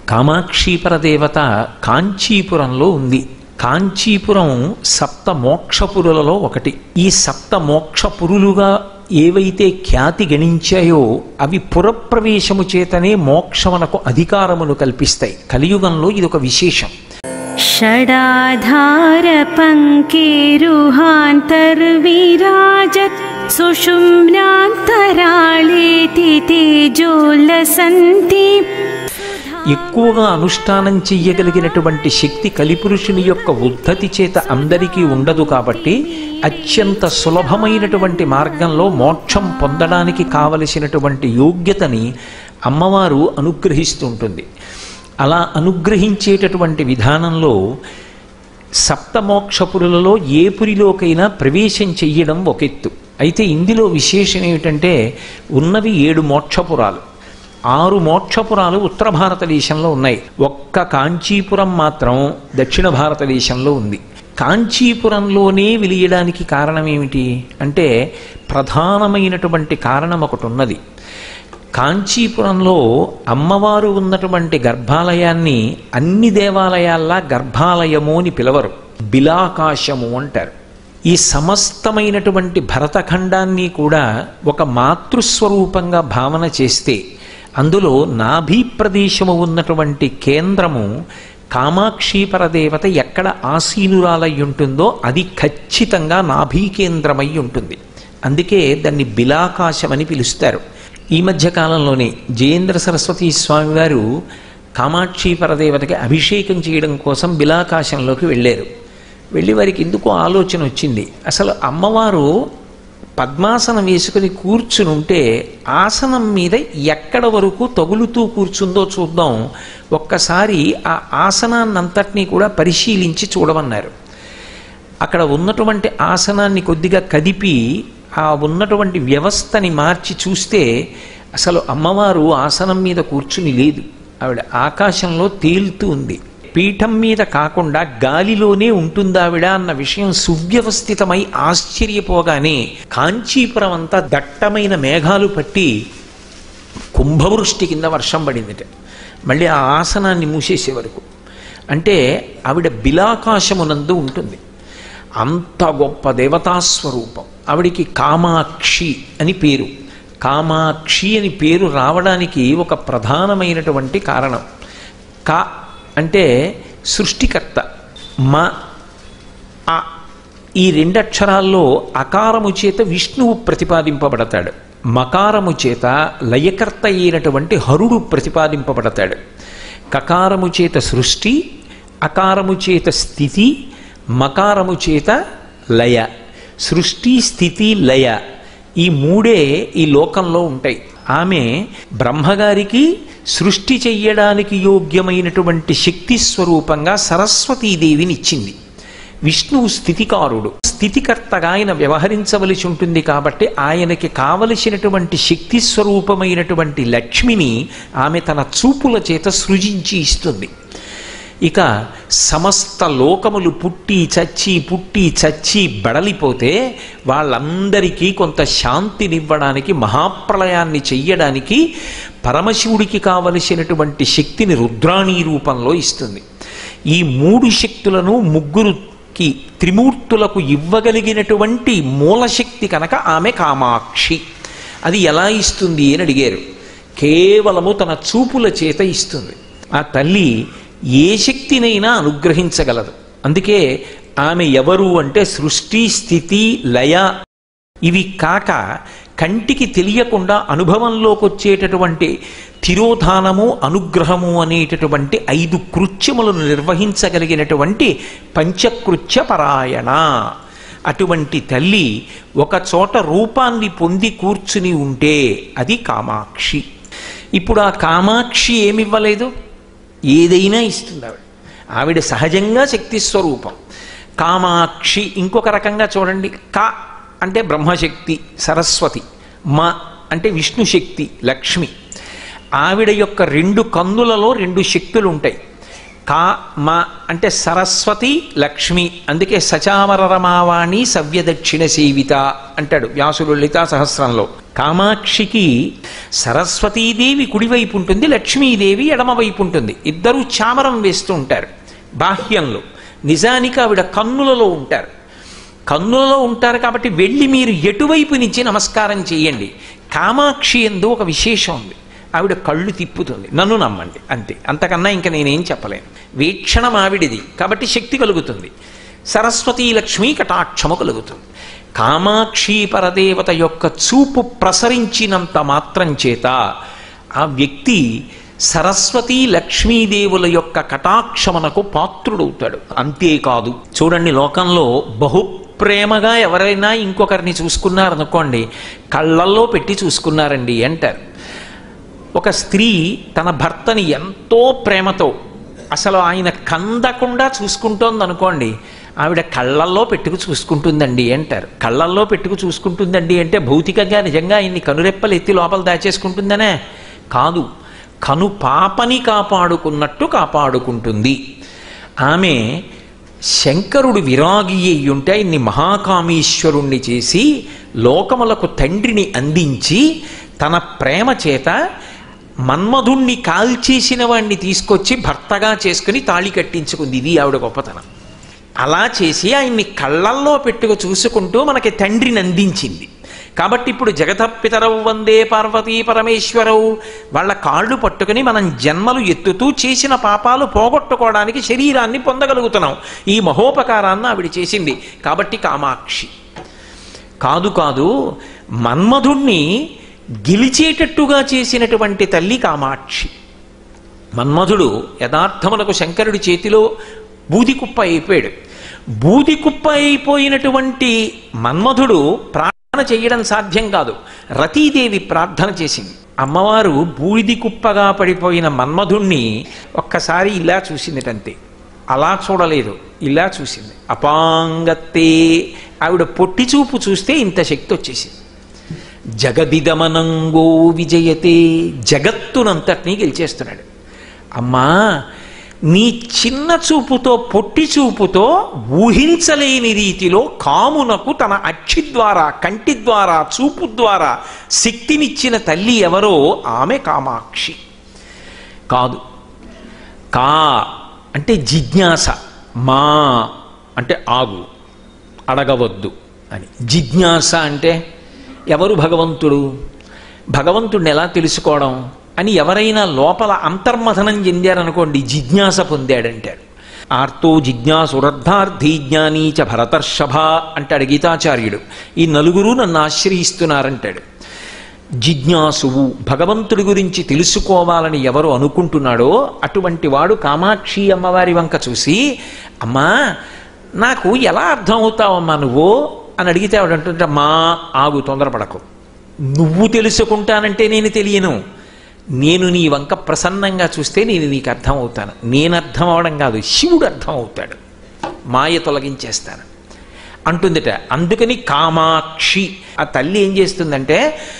కామాక్షీపర దేవత కాంచీపురంలో ఉంది కాంచీపురం సప్త మోక్షపురులలో ఒకటి ఈ సప్త మోక్షపురులుగా ఏవైతే ఖ్యాతి గణించాయో అవి పురప్రవేశము చేతనే మోక్షమునకు అధికారమును కల్పిస్తాయి కలియుగంలో ఇది ఒక విశేషం षडाधारपङ्केरुहान्तर्विराजत् सुषुम्नान्तराळेति तेजोल्लसन्ति ఎక్కువగా అనుష్ఠానం చెయ్యగలిగినటువంటి శక్తి కలిపురుషుని యొక్క ఉద్ధతి చేత అందరికీ ఉండదు కాబట్టి అత్యంత సులభమైనటువంటి మార్గంలో మోక్షం పొందడానికి కావలసినటువంటి యోగ్యతని అమ్మవారు అనుగ్రహిస్తుంటుంది అలా అనుగ్రహించేటటువంటి విధానంలో సప్తమోక్షపురులలో ఏ పురిలోకైనా ప్రవేశం చెయ్యడం ఒక ఎత్తు అయితే ఇందులో విశేషం ఏమిటంటే ఉన్నవి ఏడు మోక్షపురాలు ఆరు మోక్షపురాలు ఉత్తర భారతదేశంలో ఉన్నాయి ఒక్క కాంచీపురం మాత్రం దక్షిణ భారతదేశంలో ఉంది కాంచీపురంలోనే వెలియడానికి కారణం ఏమిటి అంటే ప్రధానమైనటువంటి కారణం ఒకటి ఉన్నది కాంచీపురంలో అమ్మవారు ఉన్నటువంటి గర్భాలయాన్ని అన్ని దేవాలయాల్లా గర్భాలయము అని పిలవరు బిలాకాశము అంటారు ఈ సమస్తమైనటువంటి భరతఖండాన్ని కూడా ఒక మాతృస్వరూపంగా భావన చేస్తే అందులో నాభీ ప్రదేశము ఉన్నటువంటి కేంద్రము కామాక్షీపర దేవత ఎక్కడ ఆసీనురాలై ఉంటుందో అది ఖచ్చితంగా నాభీ కేంద్రమై ఉంటుంది అందుకే దాన్ని బిలాకాశమని పిలుస్తారు ఈ మధ్య కాలంలోనే జయేంద్ర సరస్వతి స్వామి వారు కామాక్షీపర దేవతకి అభిషేకం చేయడం కోసం బిలాకాశంలోకి వెళ్ళారు వెళ్ళి వారికి ఎందుకో ఆలోచన వచ్చింది అసలు అమ్మవారు పద్మాసనం వేసుకుని కూర్చుని ఉంటే ఆసనం మీద ఎక్కడ వరకు తగులుతూ కూర్చుందో చూద్దాం ఒక్కసారి ఆ ఆసనాన్నంతటినీ కూడా పరిశీలించి చూడమన్నారు అక్కడ ఉన్నటువంటి ఆసనాన్ని కొద్దిగా కదిపి ఆ ఉన్నటువంటి వ్యవస్థని మార్చి చూస్తే అసలు అమ్మవారు ఆసనం మీద కూర్చుని లేదు ఆవిడ ఆకాశంలో తేలుతూ ఉంది పీఠం మీద కాకుండా గాలిలోనే ఉంటుందావిడ అన్న విషయం సువ్యవస్థితమై ఆశ్చర్యపోగానే కాంచీపురం అంతా దట్టమైన మేఘాలు పట్టి కుంభవృష్టి కింద వర్షం పడిందిట మళ్ళీ ఆ ఆసనాన్ని మూసేసే వరకు అంటే ఆవిడ బిలాకాశమునందు ఉంటుంది అంత గొప్ప దేవతాస్వరూపం ఆవిడికి కామాక్షి అని పేరు కామాక్షి అని పేరు రావడానికి ఒక ప్రధానమైనటువంటి కారణం కా అంటే సృష్టికర్త మ ఆ ఈ రెండక్షరాల్లో అకారము చేత విష్ణువు ప్రతిపాదింపబడతాడు మకారము చేత లయకర్త అయినటువంటి హరుడు ప్రతిపాదింపబడతాడు కకారము చేత సృష్టి అకారము చేత స్థితి మకారము చేత లయ సృష్టి స్థితి లయ ఈ మూడే ఈ లోకంలో ఉంటాయి ఆమె బ్రహ్మగారికి సృష్టి చెయ్యడానికి యోగ్యమైనటువంటి శక్తి స్వరూపంగా సరస్వతీదేవిని ఇచ్చింది విష్ణువు స్థితికారుడు స్థితికర్తగా ఆయన వ్యవహరించవలసి ఉంటుంది కాబట్టి ఆయనకి కావలసినటువంటి శక్తి స్వరూపమైనటువంటి లక్ష్మిని ఆమె తన చూపుల చేత సృజించి ఇస్తుంది ఇక సమస్త లోకములు పుట్టి చచ్చి పుట్టి చచ్చి బడలిపోతే వాళ్ళందరికీ కొంత శాంతినివ్వడానికి మహాప్రళయాన్ని చెయ్యడానికి పరమశివుడికి కావలసినటువంటి శక్తిని రుద్రాణీ రూపంలో ఇస్తుంది ఈ మూడు శక్తులను ముగ్గురుకి త్రిమూర్తులకు ఇవ్వగలిగినటువంటి మూలశక్తి కనుక ఆమె కామాక్షి అది ఎలా ఇస్తుంది అని అడిగారు కేవలము తన చూపుల చేత ఇస్తుంది ఆ తల్లి ఏ శక్తినైనా అనుగ్రహించగలదు అందుకే ఆమె ఎవరు అంటే సృష్టి స్థితి లయ ఇవి కాక కంటికి తెలియకుండా అనుభవంలోకి వచ్చేటటువంటి తిరోధానము అనుగ్రహము అనేటటువంటి ఐదు కృత్యములను నిర్వహించగలిగినటువంటి పంచకృత్య పరాయణ అటువంటి తల్లి ఒక చోట రూపాన్ని పొంది కూర్చుని ఉంటే అది కామాక్షి ఇప్పుడు ఆ కామాక్షి ఏమివ్వలేదు ఏదైనా ఇస్తుంది ఆవిడ ఆవిడ సహజంగా శక్తి స్వరూపం కామాక్షి ఇంకొక రకంగా చూడండి కా అంటే బ్రహ్మశక్తి సరస్వతి మా అంటే విష్ణు శక్తి లక్ష్మి ఆవిడ యొక్క రెండు కన్నులలో రెండు శక్తులు ఉంటాయి కా మా అంటే సరస్వతి లక్ష్మి అందుకే సచామర రమావాణి సవ్యదక్షిణ సేవిత అంటాడు వ్యాసుడు లలితా సహస్రంలో కామాక్షికి సరస్వతీదేవి కుడివైపు ఉంటుంది లక్ష్మీదేవి ఎడమవైపు ఉంటుంది ఇద్దరూ చామరం వేస్తూ ఉంటారు బాహ్యంలో నిజానికి ఆవిడ కన్నులలో ఉంటారు కన్నులలో ఉంటారు కాబట్టి వెళ్ళి మీరు ఎటువైపు నుంచి నమస్కారం చేయండి కామాక్షి ఎందు ఒక విశేషం ఉంది ఆవిడ కళ్ళు తిప్పుతుంది నన్ను నమ్మండి అంతే అంతకన్నా ఇంకా నేనేం చెప్పలేను వీక్షణం ఆవిడిది కాబట్టి శక్తి కలుగుతుంది సరస్వతీ లక్ష్మీ కటాక్షము కలుగుతుంది కామాక్షి పరదేవత యొక్క చూపు ప్రసరించినంత మాత్రం చేత ఆ వ్యక్తి సరస్వతీ లక్ష్మీదేవుల యొక్క కటాక్షమునకు పాత్రుడవుతాడు అంతేకాదు చూడండి లోకంలో బహు ప్రేమగా ఎవరైనా ఇంకొకరిని చూసుకున్నారనుకోండి కళ్ళల్లో పెట్టి చూసుకున్నారండి అంటారు ఒక స్త్రీ తన భర్తని ఎంతో ప్రేమతో అసలు ఆయన కందకుండా చూసుకుంటోంది అనుకోండి ఆవిడ కళ్ళల్లో పెట్టుకు చూసుకుంటుందండి అంటారు కళ్ళల్లో పెట్టుకు చూసుకుంటుందండి అంటే భౌతికంగా నిజంగా ఆయన్ని కనురెప్పలు ఎత్తి లోపల దాచేసుకుంటుందనే కాదు కను పాపని కాపాడుకున్నట్టు కాపాడుకుంటుంది ఆమె శంకరుడు విరాగి అయి ఉంటే ఆయన్ని మహాకామేశ్వరుణ్ణి చేసి లోకములకు తండ్రిని అందించి తన ప్రేమ చేత మన్మధుణ్ణి కాల్చేసిన వాణ్ణి తీసుకొచ్చి భర్తగా చేసుకుని తాళి కట్టించుకుంది ఇది ఆవిడ గొప్పతనం అలా చేసి ఆయన్ని కళ్ళల్లో పెట్టుకు చూసుకుంటూ మనకి తండ్రిని అందించింది కాబట్టి ఇప్పుడు జగతపితరవు వందే పార్వతీ పరమేశ్వరవు వాళ్ళ కాళ్ళు పట్టుకుని మనం జన్మలు ఎత్తుతూ చేసిన పాపాలు పోగొట్టుకోవడానికి శరీరాన్ని పొందగలుగుతున్నాం ఈ మహోపకారాన్ని ఆవిడ చేసింది కాబట్టి కామాక్షి కాదు కాదు మన్మధుణ్ణి గెలిచేటట్టుగా చేసినటువంటి తల్లి కామాక్షి మన్మధుడు యథార్థమునకు శంకరుడి చేతిలో బూది కుప్ప అయిపోయాడు బూది కుప్ప అయిపోయినటువంటి మన్మధుడు ప్రార్థన చేయడం సాధ్యం కాదు రతీదేవి ప్రార్థన చేసింది అమ్మవారు బూడిది కుప్పగా పడిపోయిన మన్మధుణ్ణి ఒక్కసారి ఇలా చూసిందిటంతే అలా చూడలేదు ఇలా చూసింది అపాంగత్తే ఆవిడ పొట్టి చూపు చూస్తే ఇంత శక్తి వచ్చేసింది జగదిదమనంగో విజయతే జగత్తునంతటినీ గెలిచేస్తున్నాడు అమ్మా నీ చిన్న చూపుతో పొట్టి చూపుతో ఊహించలేని రీతిలో కామునకు తన అక్షి ద్వారా కంటి ద్వారా చూపు ద్వారా శక్తినిచ్చిన తల్లి ఎవరో ఆమె కామాక్షి కాదు కా అంటే జిజ్ఞాస మా అంటే ఆగు అడగవద్దు అని జిజ్ఞాస అంటే ఎవరు భగవంతుడు భగవంతుడిని ఎలా తెలుసుకోవడం అని ఎవరైనా లోపల అంతర్మథనం చెందారనుకోండి జిజ్ఞాస పొందాడంటాడు ఆర్తో జిజ్ఞాసురర్థార్థి జ్ఞానీ చ భరతర్షభ అంటాడు గీతాచార్యుడు ఈ నలుగురు నన్ను ఆశ్రయిస్తున్నారంటాడు జిజ్ఞాసువు భగవంతుడి గురించి తెలుసుకోవాలని ఎవరు అనుకుంటున్నాడో అటువంటి వాడు కామాక్షి అమ్మవారి వంక చూసి అమ్మా నాకు ఎలా అర్థం అవుతావమ్మా నువ్వు అని అడిగితే ఆవిడ అంటుంటే మా ఆగు తొందరపడకు నువ్వు తెలుసుకుంటానంటే నేను తెలియను నేను నీ వంక ప్రసన్నంగా చూస్తే నేను నీకు అర్థం అవుతాను నేను అర్థం అవడం కాదు శివుడు అర్థం అవుతాడు మాయ తొలగించేస్తాను అంటుందిట అందుకని కామాక్షి ఆ తల్లి ఏం చేస్తుందంటే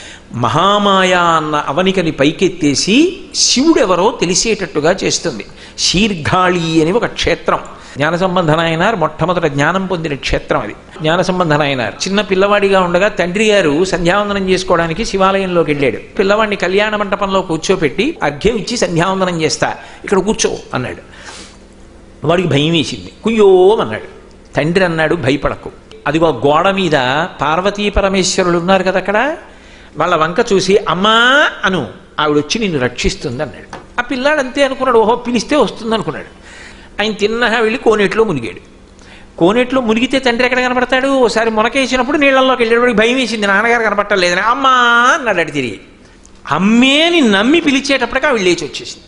మహామాయ అన్న అవనికని పైకెత్తేసి శివుడెవరో తెలిసేటట్టుగా చేస్తుంది శీర్ఘాళి అని ఒక క్షేత్రం జ్ఞాన సంబంధనాయనార్ మొట్టమొదట జ్ఞానం పొందిన క్షేత్రం అది జ్ఞాన సంబంధనాయనార్ చిన్న పిల్లవాడిగా ఉండగా తండ్రి గారు సంధ్యావందనం చేసుకోవడానికి శివాలయంలోకి వెళ్ళాడు పిల్లవాడిని కళ్యాణ మంటపంలో కూర్చోపెట్టి అర్ఘ్యం ఇచ్చి సంధ్యావందనం చేస్తా ఇక్కడ కూర్చో అన్నాడు వాడికి భయం వేసింది కుయ్యో అన్నాడు తండ్రి అన్నాడు భయపడకు అదిగో గోడ మీద పార్వతీ పరమేశ్వరులు ఉన్నారు కదా అక్కడ వాళ్ళ వంక చూసి అమ్మా అను ఆవిడ వచ్చి నిన్ను రక్షిస్తుంది అన్నాడు ఆ పిల్లాడు అంతే అనుకున్నాడు ఓహో పిలిస్తే వస్తుంది అనుకున్నాడు ఆయన తిన్నగా వెళ్ళి కోనేట్లో మునిగాడు కోనేట్లో మునిగితే తండ్రి ఎక్కడ కనపడతాడు ఓసారి మునకేసినప్పుడు నీళ్ళల్లోకి వెళ్ళేవాడికి భయం వేసింది నాన్నగారు కనపట్టలేదని అమ్మా అన్నాడు అటు తిరిగి అమ్మేని నమ్మి పిలిచేటప్పటికి ఆవిడ లేచి వచ్చేసింది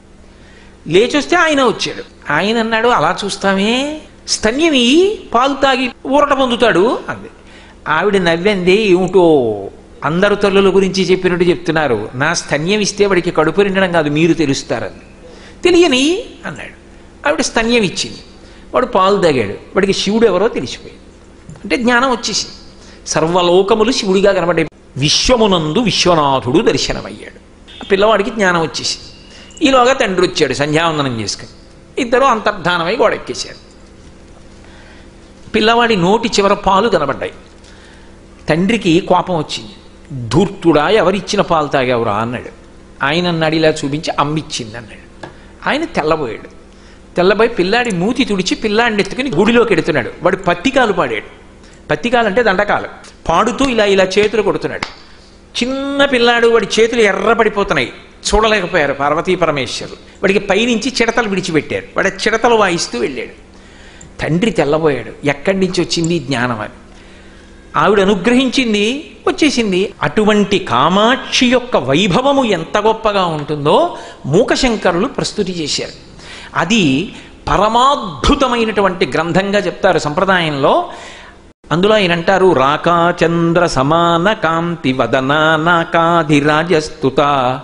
లేచి వస్తే ఆయన వచ్చాడు ఆయన అన్నాడు అలా చూస్తామే స్తన్యమి పాలు తాగి ఊరట పొందుతాడు అంది ఆవిడ నవ్వింది ఏమిటో అందరు తల్లుల గురించి చెప్పినట్టు చెప్తున్నారు నా స్తన్యం ఇస్తే వాడికి కడుపు నిండడం కాదు మీరు తెలుస్తారని తెలియని అన్నాడు ఆవిడ స్తన్యం ఇచ్చింది వాడు పాలు తాగాడు వాడికి శివుడు ఎవరో తెలిసిపోయింది అంటే జ్ఞానం వచ్చేసింది సర్వలోకములు శివుడిగా కనబడే విశ్వమునందు విశ్వనాథుడు దర్శనమయ్యాడు ఆ పిల్లవాడికి జ్ఞానం వచ్చేసింది ఈలోగా తండ్రి వచ్చాడు సంధ్యావందనం చేసుకుని ఇద్దరు అంతర్ధానమై గోడెక్కేశారు పిల్లవాడి నోటి చివర పాలు కనబడ్డాయి తండ్రికి కోపం వచ్చింది ధూర్తుడా ఎవరిచ్చిన పాలు తాగావురా అన్నాడు ఆయన అన్నాడు ఇలా చూపించి అమ్మిచ్చింది అన్నాడు ఆయన తెల్లబోయాడు తెల్లబోయి పిల్లాడి మూతి తుడిచి పిల్లాడిని ఎత్తుకుని గుడిలోకి ఎడుతున్నాడు వాడు పత్తికాలు పాడాడు పత్తికాలు అంటే దండకాలు పాడుతూ ఇలా ఇలా చేతులు కొడుతున్నాడు చిన్న పిల్లాడు వాడి చేతులు ఎర్రపడిపోతున్నాయి చూడలేకపోయారు పార్వతీ పరమేశ్వరులు వాడికి పైనుంచి చిడతలు విడిచిపెట్టారు వాడి చిడతలు వాయిస్తూ వెళ్ళాడు తండ్రి తెల్లబోయాడు ఎక్కడి నుంచి వచ్చింది ఈ జ్ఞానం అని ఆవిడ అనుగ్రహించింది వచ్చేసింది అటువంటి కామాక్షి యొక్క వైభవము ఎంత గొప్పగా ఉంటుందో మూకశంకరులు ప్రస్తుతి చేశారు అది పరమాద్భుతమైనటువంటి గ్రంథంగా చెప్తారు సంప్రదాయంలో అందులో ఆయన అంటారు రాకాచంద్ర సమాన కాంతి వదనా నాకాధిరాజస్తుత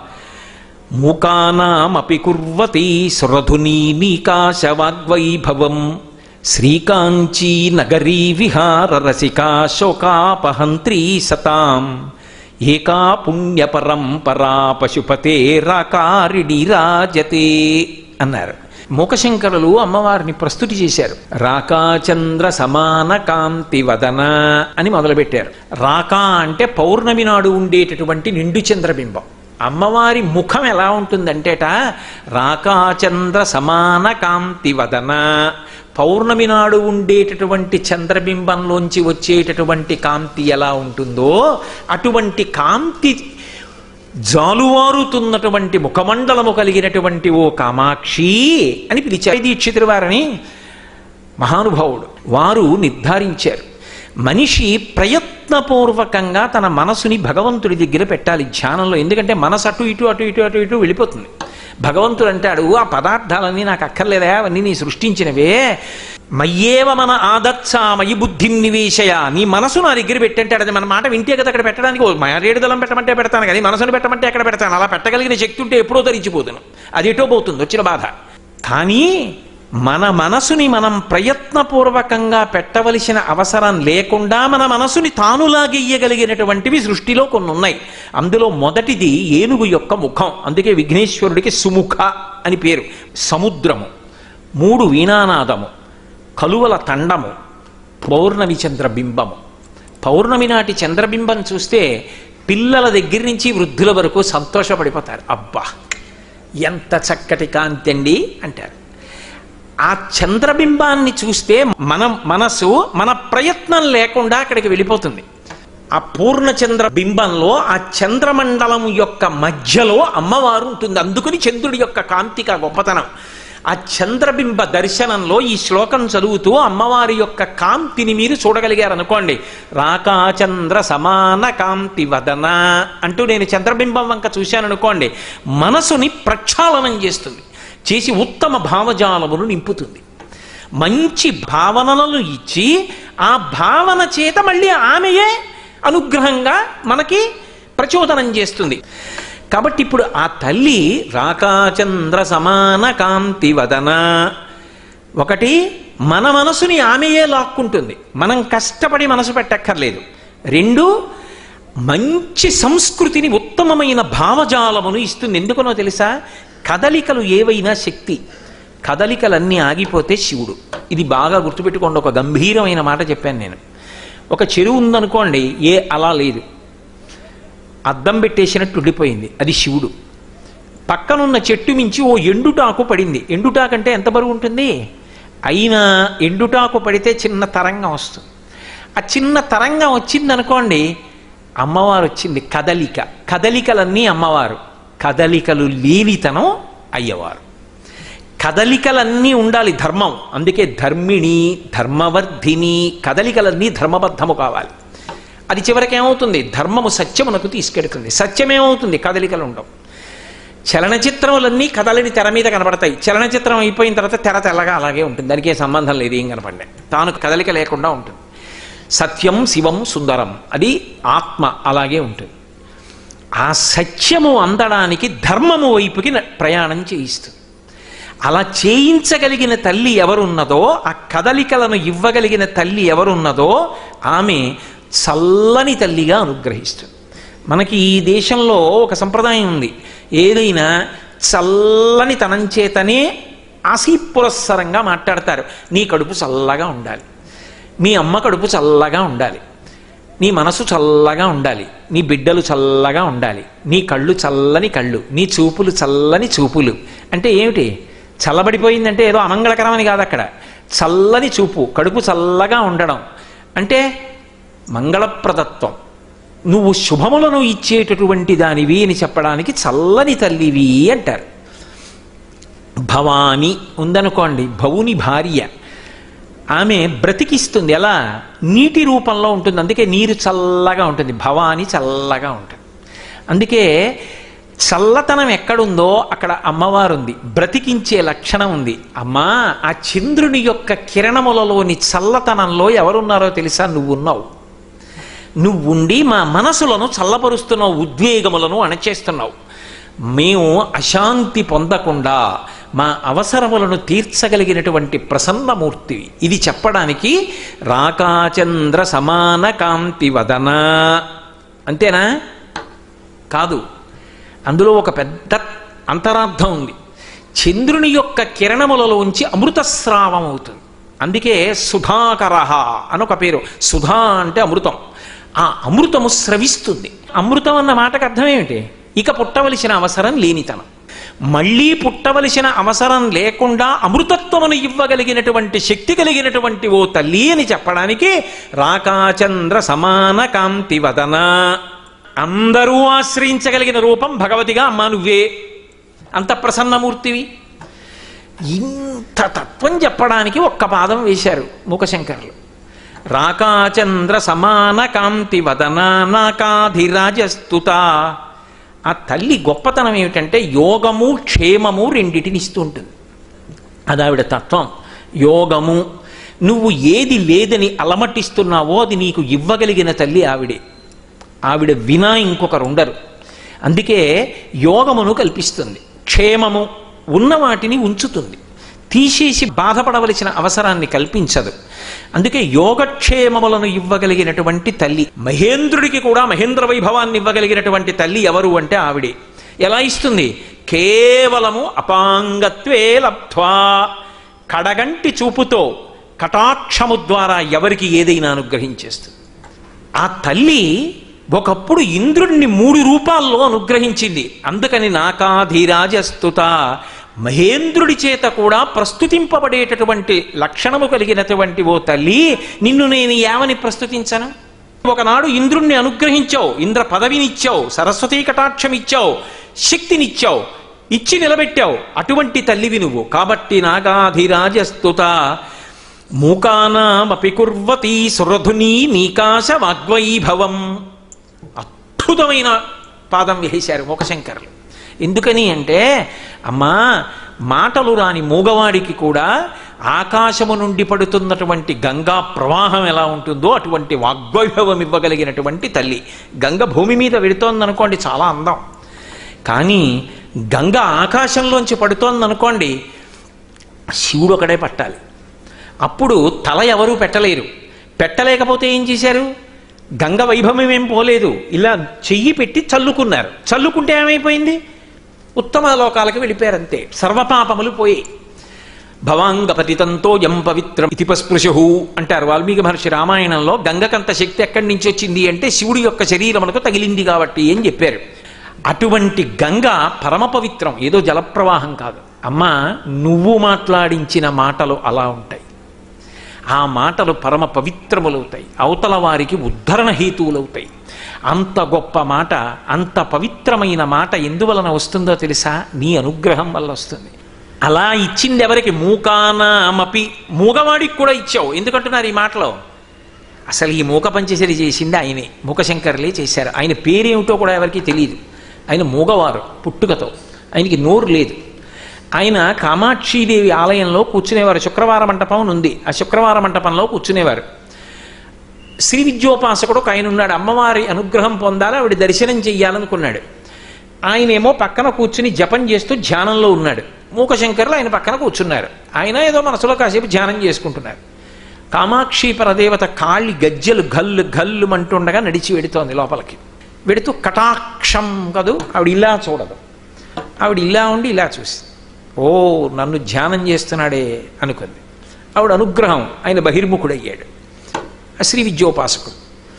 మూకానామపి కుర్వతి సురధునీ నీకాశవాగ్వైభవం శ్రీకాంచీ నగరీ విహార రసికా శోకాపహంత్రీ సతాం ఏకా పుణ్య పరంపరా పశుపతే రాకారిణి రాజతే అన్నారు మూకశంకరులు అమ్మవారిని ప్రస్తుతి చేశారు రాకాచంద్ర సమాన కాంతి వదన అని మొదలుపెట్టారు రాకా అంటే పౌర్ణమి నాడు ఉండేటటువంటి నిండు చంద్రబింబం అమ్మవారి ముఖం ఎలా ఉంటుందంటేట రాకాచంద్ర సమాన కాంతి వదన పౌర్ణమి నాడు ఉండేటటువంటి చంద్రబింబంలోంచి వచ్చేటటువంటి కాంతి ఎలా ఉంటుందో అటువంటి కాంతి జాలువారుతున్నటువంటి ముఖమండలము కలిగినటువంటి ఓ కామాక్షి అని పిలిచారు దీక్షితుల వారిని మహానుభావుడు వారు నిర్ధారించారు మనిషి ప్రయత్నపూర్వకంగా తన మనసుని భగవంతుడి దగ్గర పెట్టాలి ధ్యానంలో ఎందుకంటే మనసు అటు ఇటు అటు ఇటు అటు ఇటు వెళ్ళిపోతుంది భగవంతుడు అంటాడు ఆ పదార్థాలన్నీ నాకు అక్కర్లేదా అవన్నీ నీ సృష్టించినవే మయ్యేవ మన ఆదత్స మయి బుద్ధిం నివేశయ నీ మనసు నా దగ్గర పెట్టంటాడు అది మన మాట వింటే కదా అక్కడ పెట్టడానికి ఓ మరేడు దళం పెట్టమంటే పెడతాను కానీ మనసును పెట్టమంటే ఎక్కడ పెడతాను అలా పెట్టగలిగిన శక్తి ఉంటే ఎప్పుడో ధరించిపోతును అది ఎటో పోతుంది వచ్చిన బాధ కానీ మన మనసుని మనం ప్రయత్నపూర్వకంగా పెట్టవలసిన అవసరం లేకుండా మన మనసుని తాను లాగెయ్యగలిగినటువంటివి సృష్టిలో కొన్ని ఉన్నాయి అందులో మొదటిది ఏనుగు యొక్క ముఖం అందుకే విఘ్నేశ్వరుడికి సుముఖ అని పేరు సముద్రము మూడు వీణానాదము కలువల తండము పౌర్ణమి చంద్రబింబము పౌర్ణమి నాటి చంద్రబింబం చూస్తే పిల్లల దగ్గర నుంచి వృద్ధుల వరకు సంతోషపడిపోతారు అబ్బా ఎంత చక్కటి కాంతి అండి అంటారు ఆ చంద్రబింబాన్ని చూస్తే మన మనసు మన ప్రయత్నం లేకుండా అక్కడికి వెళ్ళిపోతుంది ఆ పూర్ణచంద్ర బింబంలో ఆ చంద్రమండలం యొక్క మధ్యలో అమ్మవారు ఉంటుంది అందుకని చంద్రుడి యొక్క కాంతిక గొప్పతనం ఆ చంద్రబింబ దర్శనంలో ఈ శ్లోకం చదువుతూ అమ్మవారి యొక్క కాంతిని మీరు చూడగలిగారు అనుకోండి రాకాచంద్ర సమాన కాంతి వదన అంటూ నేను చంద్రబింబం వంక చూశాను అనుకోండి మనసుని ప్రక్షాళనం చేస్తుంది చేసి ఉత్తమ భావజాలమును నింపుతుంది మంచి భావనలను ఇచ్చి ఆ భావన చేత మళ్ళీ ఆమెయే అనుగ్రహంగా మనకి ప్రచోదనం చేస్తుంది కాబట్టి ఇప్పుడు ఆ తల్లి రాకాచంద్ర సమాన కాంతి వదన ఒకటి మన మనసుని ఆమెయే లాక్కుంటుంది మనం కష్టపడి మనసు పెట్టక్కర్లేదు రెండు మంచి సంస్కృతిని ఉత్తమమైన భావజాలమును ఇస్తుంది ఎందుకనో తెలుసా కదలికలు ఏవైనా శక్తి కదలికలన్నీ ఆగిపోతే శివుడు ఇది బాగా గుర్తుపెట్టుకోండి ఒక గంభీరమైన మాట చెప్పాను నేను ఒక చెరువు ఉందనుకోండి ఏ అలా లేదు అద్దం పెట్టేసినట్టు ఉండిపోయింది అది శివుడు పక్కనున్న చెట్టు మించి ఓ ఎండుటాకు పడింది ఎండుటాకంటే ఎంత బరువు ఉంటుంది అయినా ఎండుటాకు పడితే చిన్న తరంగం వస్తుంది ఆ చిన్న తరంగం వచ్చిందనుకోండి అమ్మవారు వచ్చింది కదలిక కదలికలన్నీ అమ్మవారు కదలికలు లేనితనం అయ్యవారు కదలికలన్నీ ఉండాలి ధర్మం అందుకే ధర్మిణి ధర్మవర్ధిని కదలికలన్నీ ధర్మబద్ధము కావాలి అది చివరికి ఏమవుతుంది ధర్మము సత్యమునకు తీసుకెడుతుంది సత్యమేమవుతుంది కదలికలు ఉండవు చలనచిత్రములన్నీ కదలని తెర మీద కనబడతాయి చలనచిత్రం అయిపోయిన తర్వాత తెర తెల్లగా అలాగే ఉంటుంది దానికి ఏ సంబంధం లేదు ఏం కనపడే తాను కదలిక లేకుండా ఉంటుంది సత్యం శివం సుందరం అది ఆత్మ అలాగే ఉంటుంది ఆ సత్యము అందడానికి ధర్మము వైపుకి న- ప్రయాణం చేయిస్తుంది అలా చేయించగలిగిన తల్లి ఎవరున్నదో ఆ కదలికలను ఇవ్వగలిగిన తల్లి ఎవరున్నదో ఆమె చల్లని తల్లిగా అనుగ్రహిస్తుంది మనకి ఈ దేశంలో ఒక సంప్రదాయం ఉంది ఏదైనా చల్లని తనం చేతనే ఆశీపురస్సరంగా మాట్లాడతారు నీ కడుపు చల్లగా ఉండాలి మీ అమ్మ కడుపు చల్లగా ఉండాలి నీ మనసు చల్లగా ఉండాలి నీ బిడ్డలు చల్లగా ఉండాలి నీ కళ్ళు చల్లని కళ్ళు నీ చూపులు చల్లని చూపులు అంటే ఏమిటి చల్లబడిపోయిందంటే ఏదో అమంగళకరమని కాదు అక్కడ చల్లని చూపు కడుపు చల్లగా ఉండడం అంటే మంగళప్రదత్వం నువ్వు శుభములను ఇచ్చేటటువంటి దానివి అని చెప్పడానికి చల్లని తల్లివి అంటారు భవాని ఉందనుకోండి భవుని భార్య ఆమె బ్రతికిస్తుంది ఎలా నీటి రూపంలో ఉంటుంది అందుకే నీరు చల్లగా ఉంటుంది భవాని చల్లగా ఉంటుంది అందుకే చల్లతనం ఎక్కడుందో అక్కడ అమ్మవారు ఉంది బ్రతికించే లక్షణం ఉంది అమ్మా ఆ చంద్రుని యొక్క కిరణములలోని చల్లతనంలో ఎవరున్నారో తెలుసా నువ్వున్నావు నువ్వుండి మా మనసులను చల్లపరుస్తున్నావు ఉద్వేగములను అణచేస్తున్నావు మేము అశాంతి పొందకుండా మా అవసరములను తీర్చగలిగినటువంటి ప్రసన్నమూర్తి ఇది చెప్పడానికి రాకాచంద్ర సమాన కాంతి వదన అంతేనా కాదు అందులో ఒక పెద్ద అంతరార్థం ఉంది చంద్రుని యొక్క కిరణములలోంచి అమృతస్రావం అవుతుంది అందుకే సుధాకర అని ఒక పేరు సుధా అంటే అమృతం ఆ అమృతము స్రవిస్తుంది అమృతం అన్న మాటకు అర్థం ఏమిటి ఇక పుట్టవలసిన అవసరం లేనితనం మళ్ళీ పుట్టవలసిన అవసరం లేకుండా అమృతత్వమును ఇవ్వగలిగినటువంటి శక్తి కలిగినటువంటి ఓ తల్లి అని చెప్పడానికి రాకాచంద్ర సమాన కాంతి వదన అందరూ ఆశ్రయించగలిగిన రూపం భగవతిగా అమ్మా నువ్వే అంత ప్రసన్నమూర్తివి ఇంత తత్వం చెప్పడానికి ఒక్క పాదం వేశారు మూకశంకర్లు రాకాచంద్ర సమాన కాంతి వదన నాకాధిరాజస్తుత ఆ తల్లి గొప్పతనం ఏమిటంటే యోగము క్షేమము రెండిటిని ఇస్తూ ఉంటుంది అది ఆవిడ తత్వం యోగము నువ్వు ఏది లేదని అలమటిస్తున్నావో అది నీకు ఇవ్వగలిగిన తల్లి ఆవిడే ఆవిడ వినా ఇంకొకరు ఉండరు అందుకే యోగమును కల్పిస్తుంది క్షేమము ఉన్న వాటిని ఉంచుతుంది తీసేసి బాధపడవలసిన అవసరాన్ని కల్పించదు అందుకే యోగక్షేమములను ఇవ్వగలిగినటువంటి తల్లి మహేంద్రుడికి కూడా మహేంద్ర వైభవాన్ని ఇవ్వగలిగినటువంటి తల్లి ఎవరు అంటే ఆవిడే ఎలా ఇస్తుంది కేవలము అపాంగత్వే లబ్ధ్వా కడగంటి చూపుతో కటాక్షము ద్వారా ఎవరికి ఏదైనా అనుగ్రహించేస్తుంది ఆ తల్లి ఒకప్పుడు ఇంద్రుడిని మూడు రూపాల్లో అనుగ్రహించింది అందుకని నాకాధీరాజస్తుత మహేంద్రుడి చేత కూడా ప్రస్తుతింపబడేటటువంటి లక్షణము కలిగినటువంటి ఓ తల్లి నిన్ను నేను ఏమని ప్రస్తుతించను ఒకనాడు ఇంద్రుణ్ణి అనుగ్రహించావు ఇంద్ర పదవినిచ్చావు సరస్వతీ కటాక్షం ఇచ్చావు శక్తినిచ్చావు ఇచ్చి నిలబెట్టావు అటువంటి తల్లివి నువ్వు కాబట్టి నాగాధిరాజస్తుత మూకానామపి కుర్వతి సురధుని నీకాశ వాగ్వైభవం అద్భుతమైన పాదం వేశారు మూకశంకర్లు ఎందుకని అంటే అమ్మా మాటలు రాని మూగవాడికి కూడా ఆకాశము నుండి పడుతున్నటువంటి గంగా ప్రవాహం ఎలా ఉంటుందో అటువంటి వాగ్వైభవం ఇవ్వగలిగినటువంటి తల్లి గంగ భూమి మీద వెడుతోందనుకోండి చాలా అందం కానీ గంగ ఆకాశంలోంచి పడుతోందనుకోండి శివుడు ఒకడే పట్టాలి అప్పుడు తల ఎవరూ పెట్టలేరు పెట్టలేకపోతే ఏం చేశారు గంగ వైభవం ఏం పోలేదు ఇలా చెయ్యి పెట్టి చల్లుకున్నారు చల్లుకుంటే ఏమైపోయింది ఉత్తమ లోకాలకు వెళ్ళిపోయారంతే సర్వపాపములు పోయి భవాంగపతితంతో యం పవిత్రం ఇతి పస్పృశు అంటారు వాల్మీకి మహర్షి రామాయణంలో గంగకంత శక్తి ఎక్కడి నుంచి వచ్చింది అంటే శివుడి యొక్క శరీరమునకు తగిలింది కాబట్టి అని చెప్పారు అటువంటి గంగ పరమ పవిత్రం ఏదో జలప్రవాహం కాదు అమ్మా నువ్వు మాట్లాడించిన మాటలు అలా ఉంటాయి ఆ మాటలు పరమ పవిత్రములవుతాయి అవతల వారికి ఉద్ధరణ హేతువులవుతాయి అంత గొప్ప మాట అంత పవిత్రమైన మాట ఎందువలన వస్తుందో తెలుసా నీ అనుగ్రహం వల్ల వస్తుంది అలా ఇచ్చింది ఎవరికి మూకానామపి మూగవాడికి కూడా ఇచ్చావు ఎందుకంటున్నారు ఈ మాటలో అసలు ఈ మూక పంచసరి చేసింది ఆయనే మూకశంకర్లే చేశారు ఆయన పేరేమిటో కూడా ఎవరికి తెలియదు ఆయన మూగవారు పుట్టుకతో ఆయనకి నోరు లేదు ఆయన కామాక్షీదేవి ఆలయంలో కూర్చునేవారు శుక్రవార మంటపం అని ఉంది ఆ శుక్రవార మంటపంలో కూర్చునేవారు శ్రీ విద్యోపాసకుడు ఒక ఆయన ఉన్నాడు అమ్మవారి అనుగ్రహం పొందాలి ఆవిడ దర్శనం చెయ్యాలనుకున్నాడు ఆయనేమో పక్కన కూర్చుని జపం చేస్తూ ధ్యానంలో ఉన్నాడు మూకశంకర్లు ఆయన పక్కన కూర్చున్నారు ఆయన ఏదో మనసులో కాసేపు ధ్యానం చేసుకుంటున్నారు కామాక్షి పరదేవత కాళ్ళి గజ్జలు గల్లు గల్లు అంటుండగా నడిచి వెడుతోంది లోపలికి వెడుతూ కటాక్షం కదూ ఆవిడ ఇలా చూడదు ఆవిడ ఇలా ఉండి ఇలా చూసి ఓ నన్ను ధ్యానం చేస్తున్నాడే అనుకుంది ఆవిడ అనుగ్రహం ఆయన బహిర్ముఖుడయ్యాడు ఆ శ్రీ విద్యోపాసకుడు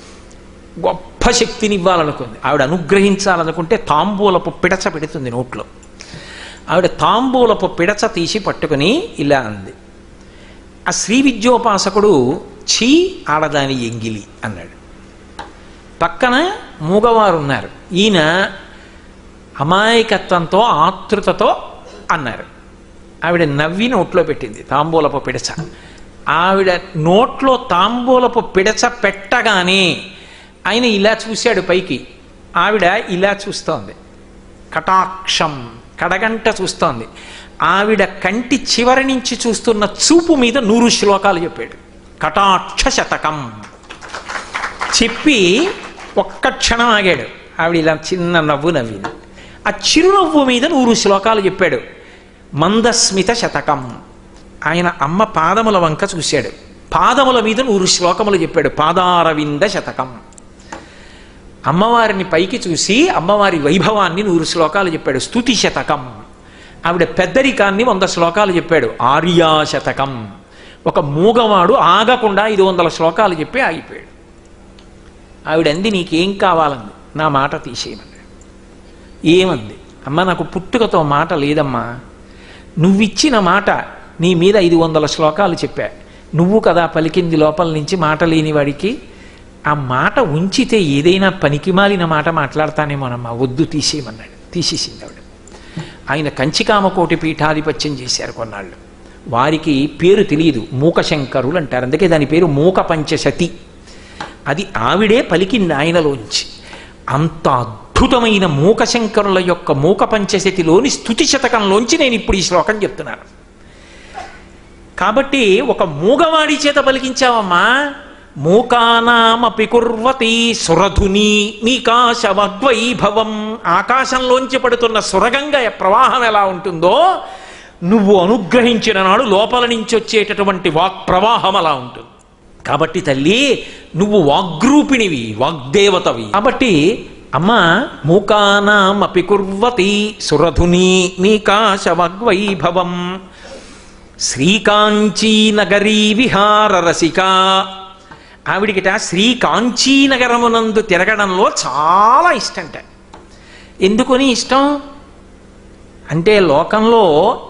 గొప్ప శక్తిని ఇవ్వాలనుకుంది ఆవిడ అనుగ్రహించాలనుకుంటే తాంబూలపు పిడచ పెడుతుంది నోట్లో ఆవిడ తాంబూలపు పిడచ తీసి పట్టుకుని ఇలా అంది ఆ శ్రీ విద్యోపాసకుడు ఛీ ఆడదాని ఎంగిలి అన్నాడు పక్కన మూగవారు ఉన్నారు ఈయన అమాయకత్వంతో ఆతృతతో అన్నారు ఆవిడ నవ్వి నోట్లో పెట్టింది తాంబూలపు పిడచ ఆవిడ నోట్లో తాంబూలపు పిడచ పెట్టగానే ఆయన ఇలా చూశాడు పైకి ఆవిడ ఇలా చూస్తోంది కటాక్షం కడగంట చూస్తోంది ఆవిడ కంటి చివరి నుంచి చూస్తున్న చూపు మీద నూరు శ్లోకాలు చెప్పాడు కటాక్ష శతకం చెప్పి ఒక్క క్షణం ఆగాడు ఆవిడ ఇలా చిన్న నవ్వు నవ్వింది ఆ చిరునవ్వు మీద నూరు శ్లోకాలు చెప్పాడు మందస్మిత శతకం ఆయన అమ్మ పాదముల వంక చూశాడు పాదముల మీద నూరు శ్లోకములు చెప్పాడు పాదారవింద శతకం అమ్మవారిని పైకి చూసి అమ్మవారి వైభవాన్ని నూరు శ్లోకాలు చెప్పాడు స్తుతి శతకం ఆవిడ పెద్దరికాన్ని వంద శ్లోకాలు చెప్పాడు ఆర్యా శతకం ఒక మూగవాడు ఆగకుండా ఐదు వందల శ్లోకాలు చెప్పి ఆగిపోయాడు ఆవిడ అంది నీకేం కావాలంది నా మాట తీసేయమన్నాడు ఏమంది అమ్మ నాకు పుట్టుకతో మాట లేదమ్మా నువ్విచ్చిన మాట నీ మీద ఐదు వందల శ్లోకాలు చెప్పా నువ్వు కదా పలికింది లోపల నుంచి మాట లేని వాడికి ఆ మాట ఉంచితే ఏదైనా పనికిమాలిన మాట మాట్లాడతానేమోనమ్మా వద్దు తీసేయమన్నాడు తీసేసింది ఆవిడ ఆయన కంచికామకోటి పీఠాధిపత్యం చేశారు కొన్నాళ్ళు వారికి పేరు తెలియదు మూకశంకరులు అంటారు అందుకే దాని పేరు మూక పంచశతి అది ఆవిడే పలికింది ఆయనలోంచి అంత అద్భుతమైన మూకశంకరుల యొక్క మూక పంచశతిలోని స్థుతి శతకంలోంచి నేను ఇప్పుడు ఈ శ్లోకం చెప్తున్నాను కాబట్టి ఒక మూగవాడి చేత పలికించావమ్మా మూకానామపి కుర్వతి సురధుని నీకాశవద్వైభవం ఆకాశంలోంచి పడుతున్న సురగంగ ప్రవాహం ఎలా ఉంటుందో నువ్వు అనుగ్రహించిన నాడు లోపల నుంచి వచ్చేటటువంటి వాక్ ప్రవాహం అలా ఉంటుంది కాబట్టి తల్లి నువ్వు వాగ్రూపిణివి వాగ్దేవతవి కాబట్టి అమ్మ మూకానామపి కుర్వతి సురధుని నీకాశవగ్వైభవం శ్రీకాంచీ నగరీ విహార రసిక ఆవిడికిట శ్రీకాంచీ నగరమునందు తిరగడంలో చాలా ఇష్టంట ఎందుకని ఇష్టం అంటే లోకంలో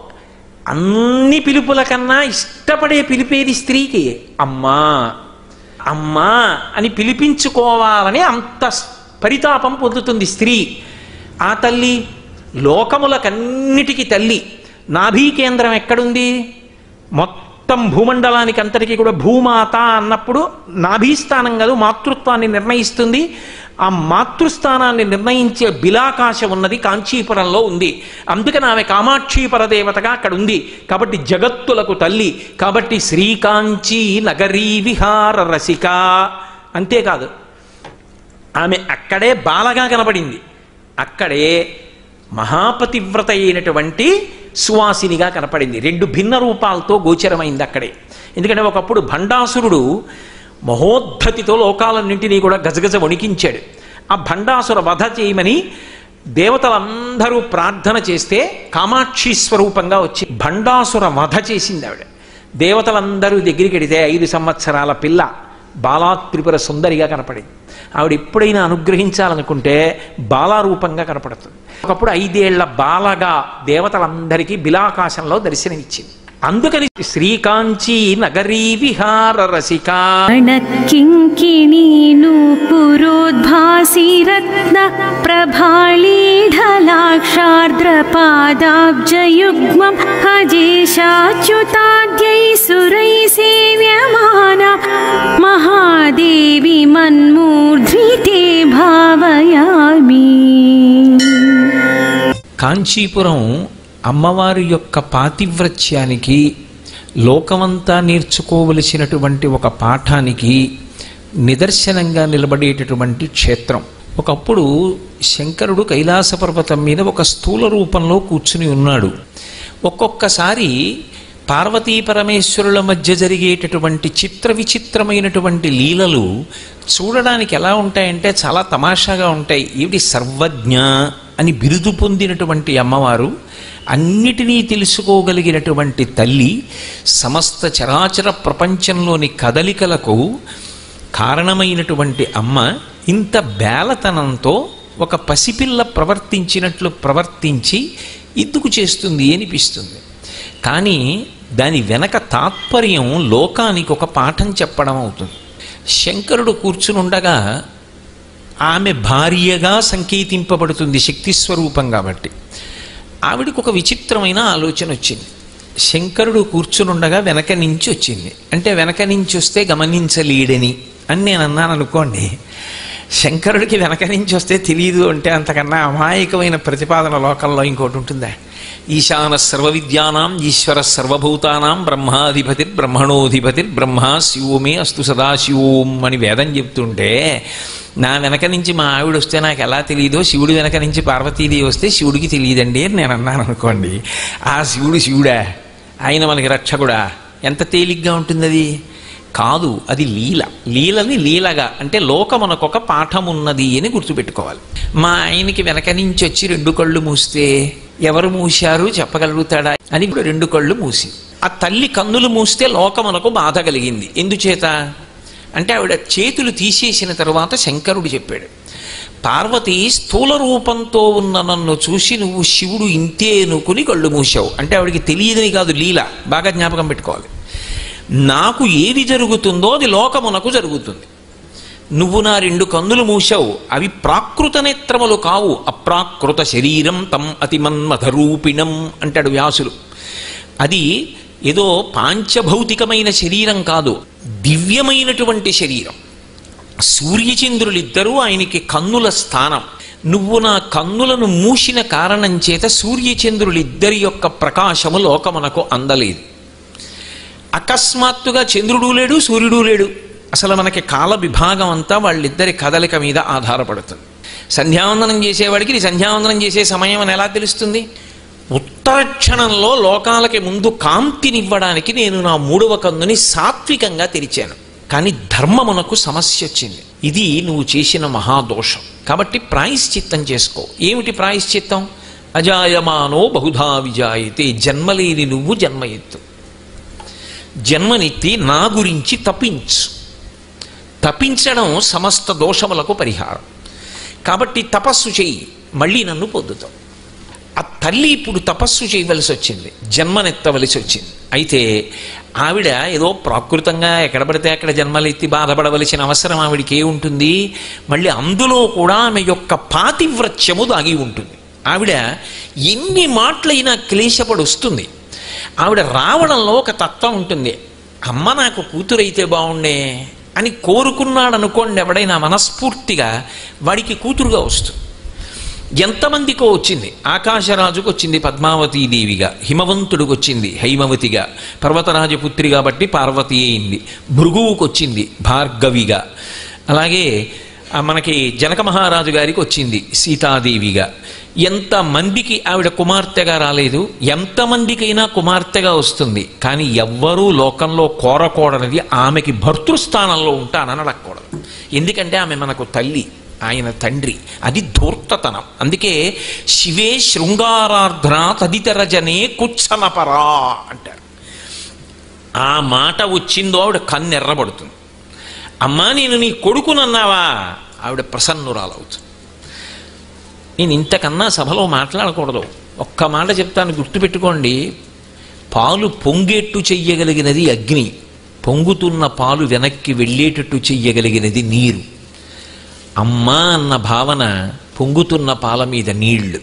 అన్ని పిలుపుల కన్నా ఇష్టపడే పిలిపేది స్త్రీకి అమ్మా అమ్మా అని పిలిపించుకోవాలని అంత పరితాపం పొందుతుంది స్త్రీ ఆ తల్లి లోకములకన్నిటికీ తల్లి నాభీ కేంద్రం ఎక్కడుంది మొత్తం భూమండలానికి అంతటికీ కూడా భూమాత అన్నప్పుడు నాభీస్థానం కాదు మాతృత్వాన్ని నిర్ణయిస్తుంది ఆ మాతృస్థానాన్ని నిర్ణయించే బిలాకాశం ఉన్నది కాంచీపురంలో ఉంది అందుకని ఆమె కామాక్షి పరదేవతగా అక్కడ ఉంది కాబట్టి జగత్తులకు తల్లి కాబట్టి శ్రీకాంచీ నగరీ విహార రసిక అంతేకాదు ఆమె అక్కడే బాలగా కనబడింది అక్కడే మహాపతివ్రత అయినటువంటి సువాసినిగా కనపడింది రెండు భిన్న రూపాలతో గోచరమైంది అక్కడే ఎందుకంటే ఒకప్పుడు భండాసురుడు మహోద్ధతితో లోకాలన్నింటినీ కూడా గజగజ వణికించాడు ఆ భండాసుర వధ చేయమని దేవతలందరూ ప్రార్థన చేస్తే కామాక్షి స్వరూపంగా వచ్చి భండాసుర వధ చేసింది ఆవిడ దేవతలందరూ దగ్గరికి వెడితే ఐదు సంవత్సరాల పిల్ల బాలా త్రిపుర సుందరిగా కనపడింది ఆవిడ ఎప్పుడైనా అనుగ్రహించాలనుకుంటే బాలారూపంగా కనపడుతుంది ఒకప్పుడు ఐదేళ్ల బాలగా దేవతలందరికీ బిలాకాశంలో దర్శనమిచ్చింది అందుకని శ్రీకాంచీ నగరీ విహార రసిక णक्किङ्किणी नूपुरोद्भासि रत्न प्रभालीढलाक्षार्द्रपादाब्जयुग्मम् हजेशाच्युताद्यै सुरैः सेव्यमाना महादेवी मन्मूर्ध्नि ते भावयामि కాంచీపురం అమ్మవారి యొక్క పాతివ్రత్యానికి లోకమంతా నేర్చుకోవలసినటువంటి ఒక పాఠానికి నిదర్శనంగా నిలబడేటటువంటి క్షేత్రం ఒకప్పుడు శంకరుడు కైలాస పర్వతం మీద ఒక స్థూల రూపంలో కూర్చుని ఉన్నాడు ఒక్కొక్కసారి పార్వతీ పరమేశ్వరుల మధ్య జరిగేటటువంటి చిత్ర విచిత్రమైనటువంటి లీలలు చూడడానికి ఎలా ఉంటాయంటే చాలా తమాషాగా ఉంటాయి ఏమిటి సర్వజ్ఞ అని బిరుదు పొందినటువంటి అమ్మవారు అన్నిటినీ తెలుసుకోగలిగినటువంటి తల్లి సమస్త చరాచర ప్రపంచంలోని కదలికలకు కారణమైనటువంటి అమ్మ ఇంత బేలతనంతో ఒక పసిపిల్ల ప్రవర్తించినట్లు ప్రవర్తించి ఎందుకు చేస్తుంది అనిపిస్తుంది కానీ దాని వెనక తాత్పర్యం లోకానికి ఒక పాఠం చెప్పడం అవుతుంది శంకరుడు కూర్చునుండగా ఆమె భార్యగా సంకేతింపబడుతుంది శక్తి స్వరూపం కాబట్టి ఆవిడకు ఒక విచిత్రమైన ఆలోచన వచ్చింది శంకరుడు కూర్చునుండగా వెనక నుంచి వచ్చింది అంటే వెనక నుంచి వస్తే గమనించలేడని అని నేను అన్నాను అనుకోండి శంకరుడికి వెనక నుంచి వస్తే తెలియదు అంటే అంతకన్నా అమాయకమైన ప్రతిపాదన లోకంలో ఇంకోటి ఉంటుందా ఈశాన సర్వ విద్యానాం ఈశ్వర సర్వభూతానాం బ్రహ్మాధిపతి బ్రహ్మణోధిపతి బ్రహ్మ శివోమే అస్తు సదాశివోం అని వేదం చెప్తుంటే నా వెనక నుంచి మా ఆవిడ వస్తే నాకు ఎలా తెలియదో శివుడి వెనక నుంచి పార్వతీదేవి వస్తే శివుడికి తెలియదండి అని నేను అన్నాను అనుకోండి ఆ శివుడు శివుడా ఆయన మనకి రక్షకుడా ఎంత తేలిగ్గా ఉంటుంది అది కాదు అది లీల లీలని లీలగా అంటే లోకమునకొక పాఠం ఉన్నది అని గుర్తుపెట్టుకోవాలి మా ఆయనకి వెనక నుంచి వచ్చి రెండు కళ్ళు మూస్తే ఎవరు మూశారు చెప్పగలుగుతాడా అని ఇప్పుడు రెండు కళ్ళు మూసి ఆ తల్లి కన్నులు మూస్తే లోకమునకు బాధ కలిగింది ఎందుచేత అంటే ఆవిడ చేతులు తీసేసిన తరువాత శంకరుడు చెప్పాడు పార్వతి స్థూల రూపంతో ఉన్న నన్ను చూసి నువ్వు శివుడు ఇంతే అనుకుని కళ్ళు మూసావు అంటే ఆవిడికి తెలియదని కాదు లీల బాగా జ్ఞాపకం పెట్టుకోవాలి నాకు ఏది జరుగుతుందో అది లోకమునకు జరుగుతుంది నువ్వు నా రెండు కన్నులు మూసావు అవి ప్రాకృత నేత్రములు కావు అప్రాకృత శరీరం తం అతిమన్మధరూపిణం అంటాడు వ్యాసులు అది ఏదో పాంచభౌతికమైన శరీరం కాదు దివ్యమైనటువంటి శరీరం సూర్యచంద్రులిద్దరూ ఆయనకి కన్నుల స్థానం నువ్వు నా కన్నులను మూసిన కారణం చేత సూర్యచంద్రులిద్దరి యొక్క ప్రకాశము లోకమునకు అందలేదు అకస్మాత్తుగా చంద్రుడు లేడు సూర్యుడు లేడు అసలు మనకి కాల విభాగం అంతా వాళ్ళిద్దరి కదలిక మీద ఆధారపడుతుంది సంధ్యావందనం చేసేవాడికి ఇది సంధ్యావందనం చేసే సమయం అని ఎలా తెలుస్తుంది ఉత్తర క్షణంలో లోకాలకి ముందు కాంతినివ్వడానికి నేను నా మూడవ కన్నుని సాత్వికంగా తెరిచాను కానీ ధర్మమునకు సమస్య వచ్చింది ఇది నువ్వు చేసిన మహాదోషం కాబట్టి ప్రాయశ్చిత్తం చేసుకో ఏమిటి ప్రాయశ్చిత్తం అజాయమానో బహుధా విజాయితే జన్మలేని నువ్వు జన్మ ఎత్తు జన్మనెత్తి నా గురించి తప్పించు తప్పించడం సమస్త దోషములకు పరిహారం కాబట్టి తపస్సు చెయ్యి మళ్ళీ నన్ను పొందుతావు ఆ తల్లి ఇప్పుడు తపస్సు చేయవలసి వచ్చింది జన్మనెత్తవలసి వచ్చింది అయితే ఆవిడ ఏదో ప్రాకృతంగా ఎక్కడ పడితే అక్కడ జన్మలెత్తి బాధపడవలసిన అవసరం ఆవిడికి ఏముంటుంది మళ్ళీ అందులో కూడా ఆమె యొక్క పాతివ్రత్యము దాగి ఉంటుంది ఆవిడ ఎన్ని మాటలైనా క్లేశపడి వస్తుంది ఆవిడ రావడంలో ఒక తత్వం ఉంటుంది అమ్మ నాకు కూతురైతే బాగుండే అని కోరుకున్నాడు అనుకోండి ఎవడైనా మనస్ఫూర్తిగా వాడికి కూతురుగా వస్తుంది ఎంతమందికో వచ్చింది ఆకాశరాజుకు వచ్చింది పద్మావతీదేవిగా హిమవంతుడికి వచ్చింది హైమవతిగా పర్వతరాజపుత్రి కాబట్టి పార్వతి అయింది భృగువుకు వచ్చింది భార్గవిగా అలాగే ఆ మనకి జనక మహారాజు గారికి వచ్చింది సీతాదేవిగా ఎంతమందికి ఆవిడ కుమార్తెగా రాలేదు ఎంతమందికైనా కుమార్తెగా వస్తుంది కానీ ఎవ్వరూ లోకంలో కోరకూడనిది ఆమెకి భర్తృస్థానంలో ఉంటానని అడగకూడదు ఎందుకంటే ఆమె మనకు తల్లి ఆయన తండ్రి అది ధూర్తతనం అందుకే శివే శృంగారార్ధ్ర తదితరజనే కుచ్చనపరా అంటారు ఆ మాట వచ్చిందో ఆవిడ కన్నెర్రబడుతుంది అమ్మా నేను నీ కొడుకునన్నావా ఆవిడ ప్రసన్నురాలవుతుంది నేను ఇంతకన్నా సభలో మాట్లాడకూడదు ఒక్క మాట చెప్తాను గుర్తుపెట్టుకోండి పాలు పొంగేట్టు చెయ్యగలిగినది అగ్ని పొంగుతున్న పాలు వెనక్కి వెళ్ళేటట్టు చెయ్యగలిగినది నీరు అమ్మ అన్న భావన పొంగుతున్న పాల మీద నీళ్లు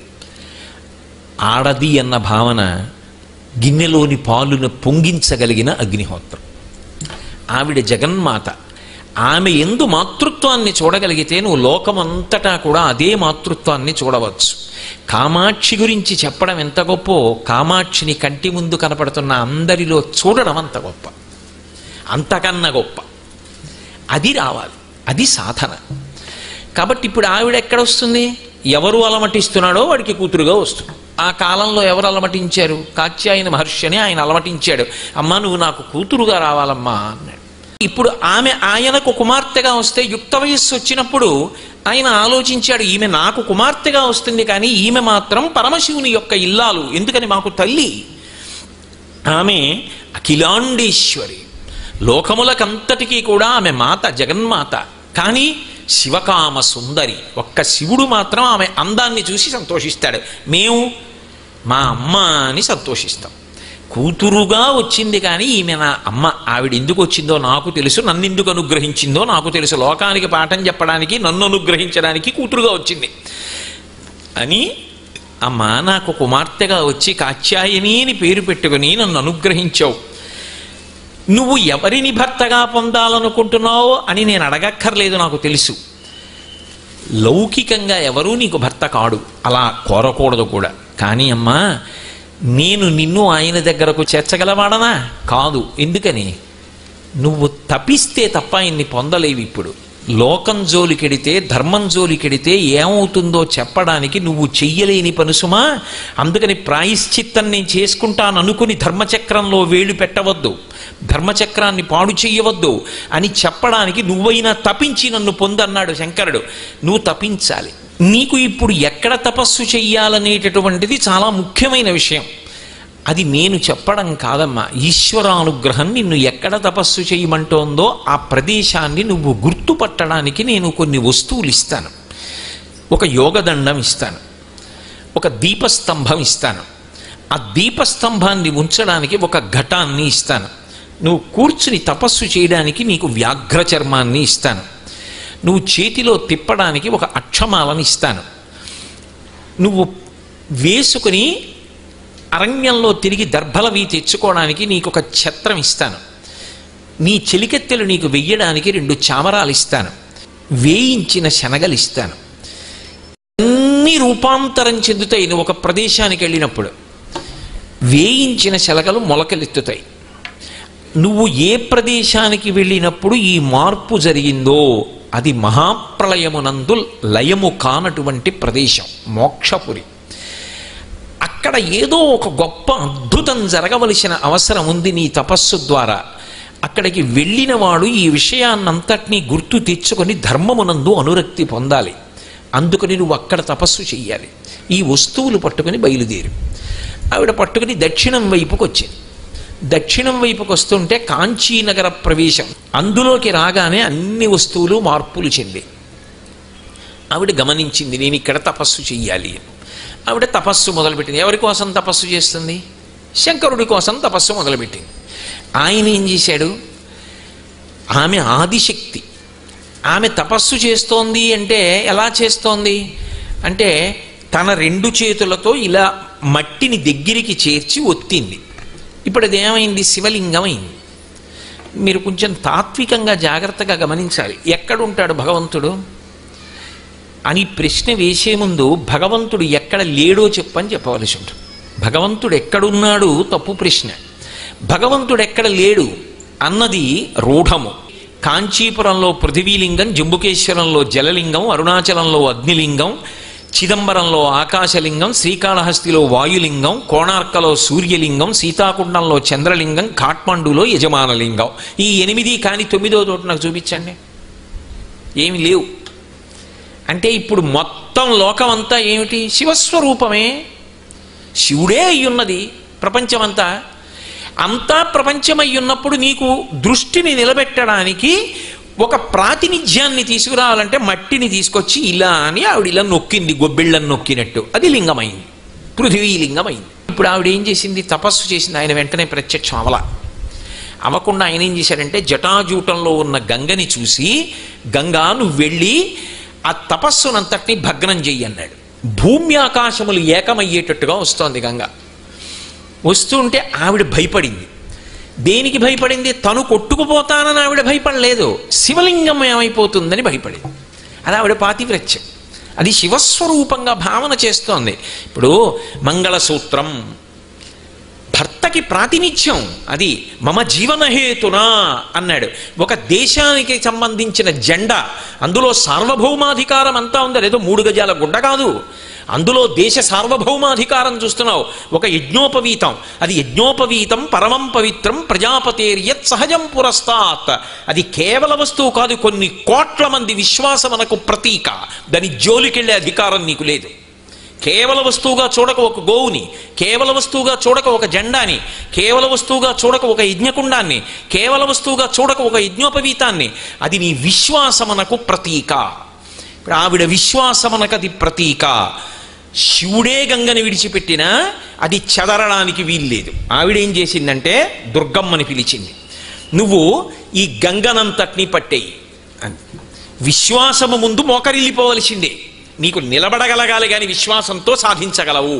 ఆడది అన్న భావన గిన్నెలోని పాలును పొంగించగలిగిన అగ్నిహోత్రం ఆవిడ జగన్మాత ఆమె ఎందు మాతృత్వాన్ని చూడగలిగితే నువ్వు లోకమంతటా కూడా అదే మాతృత్వాన్ని చూడవచ్చు కామాక్షి గురించి చెప్పడం ఎంత గొప్ప కామాక్షిని కంటి ముందు కనపడుతున్న అందరిలో చూడడం అంత గొప్ప అంతకన్నా గొప్ప అది రావాలి అది సాధన కాబట్టి ఇప్పుడు ఆవిడ ఎక్కడ వస్తుంది ఎవరు అలమటిస్తున్నాడో వాడికి కూతురుగా వస్తుంది ఆ కాలంలో ఎవరు అలమటించారు కాత్యాయన మహర్షి అని ఆయన అలమటించాడు అమ్మా నువ్వు నాకు కూతురుగా రావాలమ్మా అన్నాడు ఇప్పుడు ఆమె ఆయనకు కుమార్తెగా వస్తే యుక్త వయస్సు వచ్చినప్పుడు ఆయన ఆలోచించాడు ఈమె నాకు కుమార్తెగా వస్తుంది కానీ ఈమె మాత్రం పరమశివుని యొక్క ఇల్లాలు ఎందుకని మాకు తల్లి ఆమె అఖిలాండేశ్వరి లోకములకంతటికీ కూడా ఆమె మాత జగన్మాత కానీ శివకామ సుందరి ఒక్క శివుడు మాత్రం ఆమె అందాన్ని చూసి సంతోషిస్తాడు మేము మా అమ్మ అని సంతోషిస్తాం కూతురుగా వచ్చింది కానీ ఈమె నా అమ్మ ఆవిడ ఎందుకు వచ్చిందో నాకు తెలుసు నన్ను ఎందుకు అనుగ్రహించిందో నాకు తెలుసు లోకానికి పాఠం చెప్పడానికి నన్ను అనుగ్రహించడానికి కూతురుగా వచ్చింది అని అమ్మ నాకు కుమార్తెగా వచ్చి కాత్యాయని అని పేరు పెట్టుకుని నన్ను అనుగ్రహించావు నువ్వు ఎవరిని భర్తగా పొందాలనుకుంటున్నావు అని నేను అడగక్కర్లేదు నాకు తెలుసు లౌకికంగా ఎవరూ నీకు భర్త కాడు అలా కోరకూడదు కూడా కానీ అమ్మా నేను నిన్ను ఆయన దగ్గరకు చేర్చగలవాడనా కాదు ఎందుకని నువ్వు తపిస్తే తప్ప ఆయన్ని పొందలేవు ఇప్పుడు లోకం జోలికెడితే ధర్మం జోలికెడితే ఏమవుతుందో చెప్పడానికి నువ్వు చెయ్యలేని పనుసుమా అందుకని ప్రాయశ్చిత్తం నేను చేసుకుంటాను అనుకుని ధర్మచక్రంలో వేలు పెట్టవద్దు ధర్మచక్రాన్ని పాడు చెయ్యవద్దు అని చెప్పడానికి నువ్వైనా తపించి నన్ను పొందన్నాడు శంకరుడు నువ్వు తపించాలి నీకు ఇప్పుడు ఎక్కడ తపస్సు చెయ్యాలనేటటువంటిది చాలా ముఖ్యమైన విషయం అది నేను చెప్పడం కాదమ్మా ఈశ్వరానుగ్రహం నిన్ను ఎక్కడ తపస్సు చేయమంటోందో ఆ ప్రదేశాన్ని నువ్వు గుర్తుపట్టడానికి నేను కొన్ని వస్తువులు ఇస్తాను ఒక యోగదండం ఇస్తాను ఒక దీపస్తంభం ఇస్తాను ఆ దీపస్తంభాన్ని ఉంచడానికి ఒక ఘటాన్ని ఇస్తాను నువ్వు కూర్చుని తపస్సు చేయడానికి నీకు వ్యాఘ్ర చర్మాన్ని ఇస్తాను నువ్వు చేతిలో తిప్పడానికి ఒక అక్షమాలని ఇస్తాను నువ్వు వేసుకుని అరణ్యంలో తిరిగి దర్భలవి తెచ్చుకోవడానికి నీకు ఒక ఛత్రం ఇస్తాను నీ చెలికెత్తెలు నీకు వెయ్యడానికి రెండు చామరాలు ఇస్తాను వేయించిన శనగలు ఇస్తాను అన్ని రూపాంతరం చెందుతాయి నువ్వు ఒక ప్రదేశానికి వెళ్ళినప్పుడు వేయించిన శలకలు మొలకలెత్తుతాయి నువ్వు ఏ ప్రదేశానికి వెళ్ళినప్పుడు ఈ మార్పు జరిగిందో అది మహాప్రళయమునందు లయము కానటువంటి ప్రదేశం మోక్షపురి అక్కడ ఏదో ఒక గొప్ప అద్భుతం జరగవలసిన అవసరం ఉంది నీ తపస్సు ద్వారా అక్కడికి వెళ్ళిన వాడు ఈ విషయాన్నంతటినీ గుర్తు తెచ్చుకొని ధర్మమునందు అనురక్తి పొందాలి అందుకని నువ్వు అక్కడ తపస్సు చెయ్యాలి ఈ వస్తువులు పట్టుకొని బయలుదేరి ఆవిడ పట్టుకుని దక్షిణం వైపుకు వచ్చింది దక్షిణం వైపుకు వస్తుంటే కాంచీనగర ప్రవేశం అందులోకి రాగానే అన్ని వస్తువులు మార్పులు చెంది ఆవిడ గమనించింది నేను ఇక్కడ తపస్సు చెయ్యాలి అని. ఆవిడ తపస్సు మొదలుపెట్టింది ఎవరి కోసం తపస్సు చేస్తుంది శంకరుడి కోసం తపస్సు మొదలుపెట్టింది ఆయన ఏం చేశాడు ఆమె ఆదిశక్తి ఆమె తపస్సు చేస్తోంది అంటే ఎలా చేస్తోంది అంటే తన రెండు చేతులతో ఇలా మట్టిని దగ్గరికి చేర్చి ఒత్తింది ఇప్పుడు అది ఏమైంది శివలింగం అయింది మీరు కొంచెం తాత్వికంగా జాగ్రత్తగా గమనించాలి ఎక్కడుంటాడు భగవంతుడు అని ప్రశ్న వేసే ముందు భగవంతుడు ఎక్కడ లేడో చెప్పని చెప్పవలసి ఉంటుంది భగవంతుడు ఎక్కడున్నాడు తప్పు ప్రశ్న భగవంతుడు ఎక్కడ లేడు అన్నది రూఢము కాంచీపురంలో పృథివీలింగం జంబుకేశ్వరంలో జలలింగం అరుణాచలంలో అగ్నిలింగం చిదంబరంలో ఆకాశలింగం శ్రీకాళహస్తిలో వాయులింగం కోణార్కలో సూర్యలింగం సీతాకుండంలో చంద్రలింగం కాఠ్మండూలో యజమానలింగం ఈ ఎనిమిది కానీ తొమ్మిదో చోటు నాకు చూపించండి ఏమి లేవు అంటే ఇప్పుడు మొత్తం లోకమంతా ఏమిటి శివస్వరూపమే శివుడే అయ్యున్నది ప్రపంచమంతా అంతా ప్రపంచమై ఉన్నప్పుడు నీకు దృష్టిని నిలబెట్టడానికి ఒక ప్రాతినిధ్యాన్ని తీసుకురావాలంటే మట్టిని తీసుకొచ్చి ఇలా అని ఆవిడ ఇలా నొక్కింది గొబ్బిళ్ళని నొక్కినట్టు అది లింగమైంది పృథివీ లింగమైంది ఇప్పుడు ఆవిడ ఏం చేసింది తపస్సు చేసింది ఆయన వెంటనే ప్రత్యక్షం అవల అవ్వకుండా ఆయన ఏం చేశాడంటే జటాజూటంలో ఉన్న గంగని చూసి గంగా నువ్వు వెళ్ళి ఆ తపస్సునంతటిని భగ్నం చెయ్యి అన్నాడు భూమి ఆకాశములు ఏకమయ్యేటట్టుగా వస్తోంది గంగ వస్తుంటే ఆవిడ భయపడింది దేనికి భయపడింది తను కొట్టుకుపోతానని ఆవిడ భయపడలేదు శివలింగం ఏమైపోతుందని భయపడింది అది ఆవిడ పాతివ్రత్యం అది శివస్వరూపంగా భావన చేస్తోంది ఇప్పుడు మంగళసూత్రం భర్తకి ప్రాతినిధ్యం అది మమ జీవనహేతునా అన్నాడు ఒక దేశానికి సంబంధించిన జెండా అందులో సార్వభౌమాధికారం అంతా ఉంది అదేదో మూడు గజాల గుడ్డ కాదు అందులో దేశ సార్వభౌమాధికారం చూస్తున్నావు ఒక యజ్ఞోపవీతం అది యజ్ఞోపవీతం పరమం పవిత్రం ప్రజాపతేర్యత్ సహజం పురస్తాత్ అది కేవల వస్తువు కాదు కొన్ని కోట్ల మంది విశ్వాసమనకు ప్రతీక దాని జోలికెళ్ళే అధికారం నీకు లేదు కేవల వస్తువుగా చూడక ఒక గోవుని కేవల వస్తువుగా చూడక ఒక జెండాని కేవల వస్తువుగా చూడక ఒక యజ్ఞకుండాన్ని కేవల వస్తువుగా చూడక ఒక యజ్ఞోపవీతాన్ని అది నీ విశ్వాసమనకు ప్రతీక ఇప్పుడు ఆవిడ విశ్వాసమనకు అది ప్రతీక శివుడే గంగని విడిచిపెట్టినా అది చెదరడానికి వీల్లేదు ఆవిడేం చేసిందంటే దుర్గమ్మని పిలిచింది నువ్వు ఈ గంగనంతటినీ పట్టేయి అని విశ్వాసము ముందు మోకరిల్లిపోవలసిందే నీకు నిలబడగలగాలి కానీ విశ్వాసంతో సాధించగలవు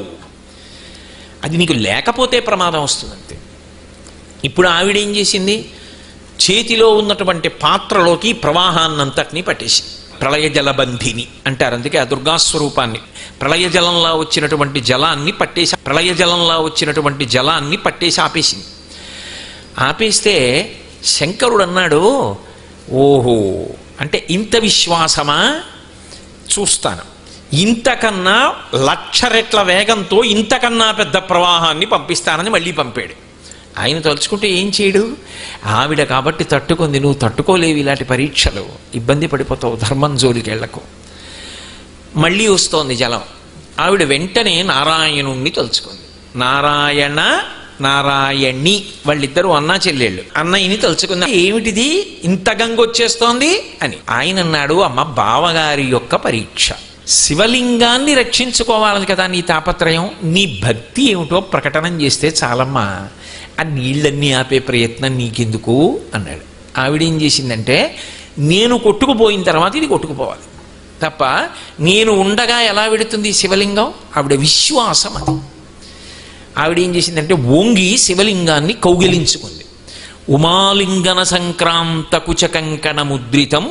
అది నీకు లేకపోతే ప్రమాదం వస్తుందంతే ఇప్పుడు ఆవిడ ఏం చేసింది చేతిలో ఉన్నటువంటి పాత్రలోకి ప్రవాహాన్నంతటినీ పట్టేసి ప్రళయ జలబంధిని అంటారు అందుకే ఆ దుర్గాస్వరూపాన్ని ప్రళయ జలంలా వచ్చినటువంటి జలాన్ని పట్టేసి ప్రళయ జలంలా వచ్చినటువంటి జలాన్ని పట్టేసి ఆపేసింది ఆపేస్తే శంకరుడు అన్నాడు ఓహో అంటే ఇంత విశ్వాసమా చూస్తాను ఇంతకన్నా లక్ష రెట్ల వేగంతో ఇంతకన్నా పెద్ద ప్రవాహాన్ని పంపిస్తానని మళ్ళీ పంపాడు ఆయన తలుచుకుంటే ఏం చేయడు ఆవిడ కాబట్టి తట్టుకుంది నువ్వు తట్టుకోలేవు ఇలాంటి పరీక్షలు ఇబ్బంది పడిపోతావు ధర్మం జోలికెళ్లకు మళ్ళీ వస్తోంది జలం ఆవిడ వెంటనే నారాయణుణ్ణి తలుచుకుంది నారాయణ నారాయణి వాళ్ళిద్దరూ అన్నా చెల్లెళ్ళు అన్నయ్యని తలుచుకుంది ఏమిటిది ఇంత గంగ వచ్చేస్తోంది అని ఆయన అన్నాడు అమ్మ బావగారి యొక్క పరీక్ష శివలింగాన్ని రక్షించుకోవాలి కదా నీ తాపత్రయం నీ భక్తి ఏమిటో ప్రకటనం చేస్తే చాలమ్మా ఆ నీళ్ళన్నీ ఆపే ప్రయత్నం నీకెందుకు అన్నాడు ఆవిడేం చేసిందంటే నేను కొట్టుకుపోయిన తర్వాత ఇది కొట్టుకుపోవాలి తప్ప నేను ఉండగా ఎలా వెడుతుంది శివలింగం ఆవిడ విశ్వాసం అది ఆవిడ ఏం చేసిందంటే వంగి శివలింగాన్ని కౌగిలించుకుంది ఉమాలింగన సంక్రాంత కుచకంకణ ముద్రితం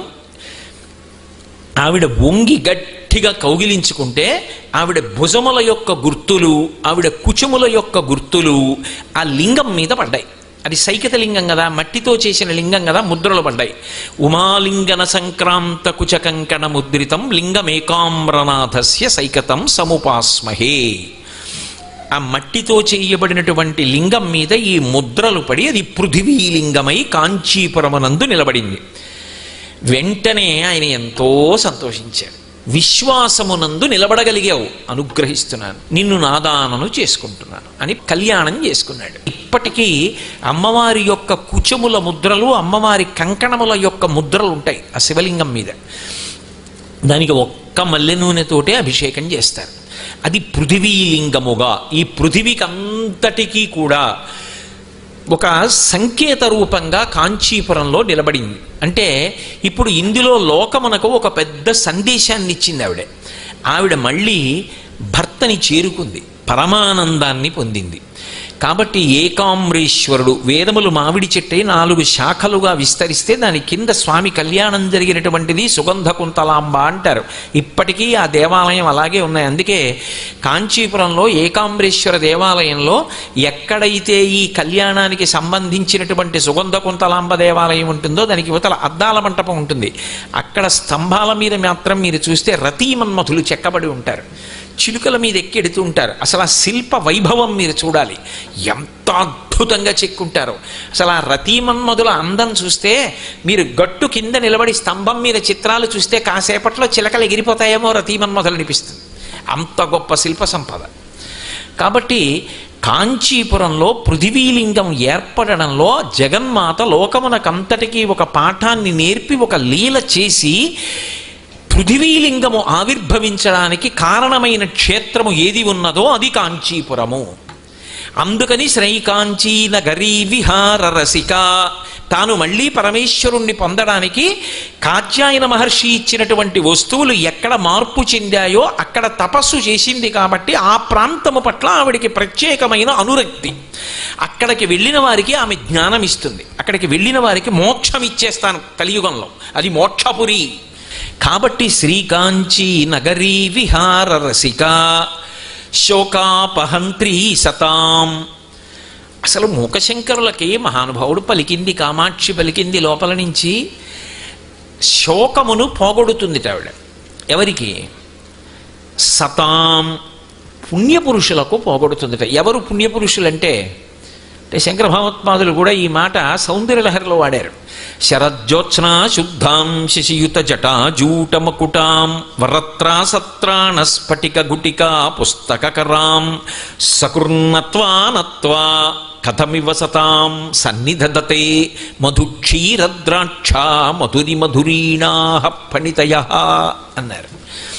ఆవిడ వంగి గట్టిగా కౌగిలించుకుంటే ఆవిడ భుజముల యొక్క గుర్తులు ఆవిడ కుచముల యొక్క గుర్తులు ఆ లింగం మీద పడ్డాయి అది సైకత లింగం కదా మట్టితో చేసిన లింగం కదా ముద్రలు పడ్డాయి ఉమాలింగన సంక్రాంత కుచకంకణ ముద్రితం లింగమేకామ్రనాథస్య సైకతం సముపాస్మహే ఆ మట్టితో చేయబడినటువంటి లింగం మీద ఈ ముద్రలు పడి అది పృథివీ లింగమై కాంచీపురమునందు నిలబడింది వెంటనే ఆయన ఎంతో సంతోషించాడు విశ్వాసమునందు నిలబడగలిగావు అనుగ్రహిస్తున్నాను నిన్ను నాదానను చేసుకుంటున్నాను అని కళ్యాణం చేసుకున్నాడు ఇప్పటికీ అమ్మవారి యొక్క కుచముల ముద్రలు అమ్మవారి కంకణముల యొక్క ముద్రలు ఉంటాయి ఆ శివలింగం మీద దానికి ఒక్క మల్లె నూనెతోటే అభిషేకం చేస్తారు అది పృథివీలింగముగా ఈ పృథివీకి అంతటికీ కూడా ఒక సంకేత రూపంగా కాంచీపురంలో నిలబడింది అంటే ఇప్పుడు ఇందులో లోకమునకు ఒక పెద్ద సందేశాన్ని ఇచ్చింది ఆవిడ ఆవిడ మళ్ళీ భర్తని చేరుకుంది పరమానందాన్ని పొందింది కాబట్టి ఏకామ్రేశ్వరుడు వేదములు మామిడి చెట్టై నాలుగు శాఖలుగా విస్తరిస్తే దాని కింద స్వామి కళ్యాణం జరిగినటువంటిది సుగంధ కుంతలాంబ అంటారు ఇప్పటికీ ఆ దేవాలయం అలాగే ఉన్నాయి అందుకే కాంచీపురంలో ఏకాంబరేశ్వర దేవాలయంలో ఎక్కడైతే ఈ కళ్యాణానికి సంబంధించినటువంటి సుగంధ కుంతలాంబ దేవాలయం ఉంటుందో దానికి యువతల అద్దాల మంటపం ఉంటుంది అక్కడ స్తంభాల మీద మాత్రం మీరు చూస్తే రతీమన్మధులు చెక్కబడి ఉంటారు చిలుకల మీద ఎక్కెడుతూ ఉంటారు అసలు ఆ శిల్ప వైభవం మీరు చూడాలి ఎంత అద్భుతంగా చెక్కుంటారో అసలు ఆ రతీమన్మధుల అందం చూస్తే మీరు గట్టు కింద నిలబడి స్తంభం మీద చిత్రాలు చూస్తే కాసేపట్లో చిలకలు ఎగిరిపోతాయేమో రతీమన్మధులు అనిపిస్తుంది అంత గొప్ప శిల్ప సంపద కాబట్టి కాంచీపురంలో పృథివీలింగం ఏర్పడడంలో జగన్మాత లోకమునకంతటికీ ఒక పాఠాన్ని నేర్పి ఒక లీల చేసి పృథివీలింగము ఆవిర్భవించడానికి కారణమైన క్షేత్రము ఏది ఉన్నదో అది కాంచీపురము అందుకని శ్రైకాంచీ నగరీ విహార రసిక తాను మళ్ళీ పరమేశ్వరుణ్ణి పొందడానికి కాత్యాయన మహర్షి ఇచ్చినటువంటి వస్తువులు ఎక్కడ మార్పు చెందాయో అక్కడ తపస్సు చేసింది కాబట్టి ఆ ప్రాంతము పట్ల ఆవిడికి ప్రత్యేకమైన అనురక్తి అక్కడికి వెళ్ళిన వారికి ఆమె జ్ఞానం ఇస్తుంది అక్కడికి వెళ్ళిన వారికి మోక్షం ఇచ్చేస్తాను కలియుగంలో అది మోక్షపురి కాబట్టి శ్రీకాంచీ నగరీ విహార రసిక శోకాపహంత్రీ సతాం అసలు మూకశంకరులకి మహానుభావుడు పలికింది కామాక్షి పలికింది లోపల నుంచి శోకమును పోగొడుతుంది ఆవిడ ఎవరికి సతాం పుణ్యపురుషులకు పోగొడుతుందట ఎవరు పుణ్యపురుషులంటే అంటే శంకర భగవత్పాదులు కూడా ఈ మాట సౌందర్యలహరిలో వాడారు శరజ్యోత్స్న శుద్ధాం శశియుత జటా జూటమకుటాం వరత్రా సత్రాణ స్ఫటిక గుటికా పుస్తకరాం సకృన్నత్వా నత్వా కథమివ సతాం సన్నిధదతే మధుక్షీరద్రాక్ష మధురి మధురీణా ఫణితయ అన్నారు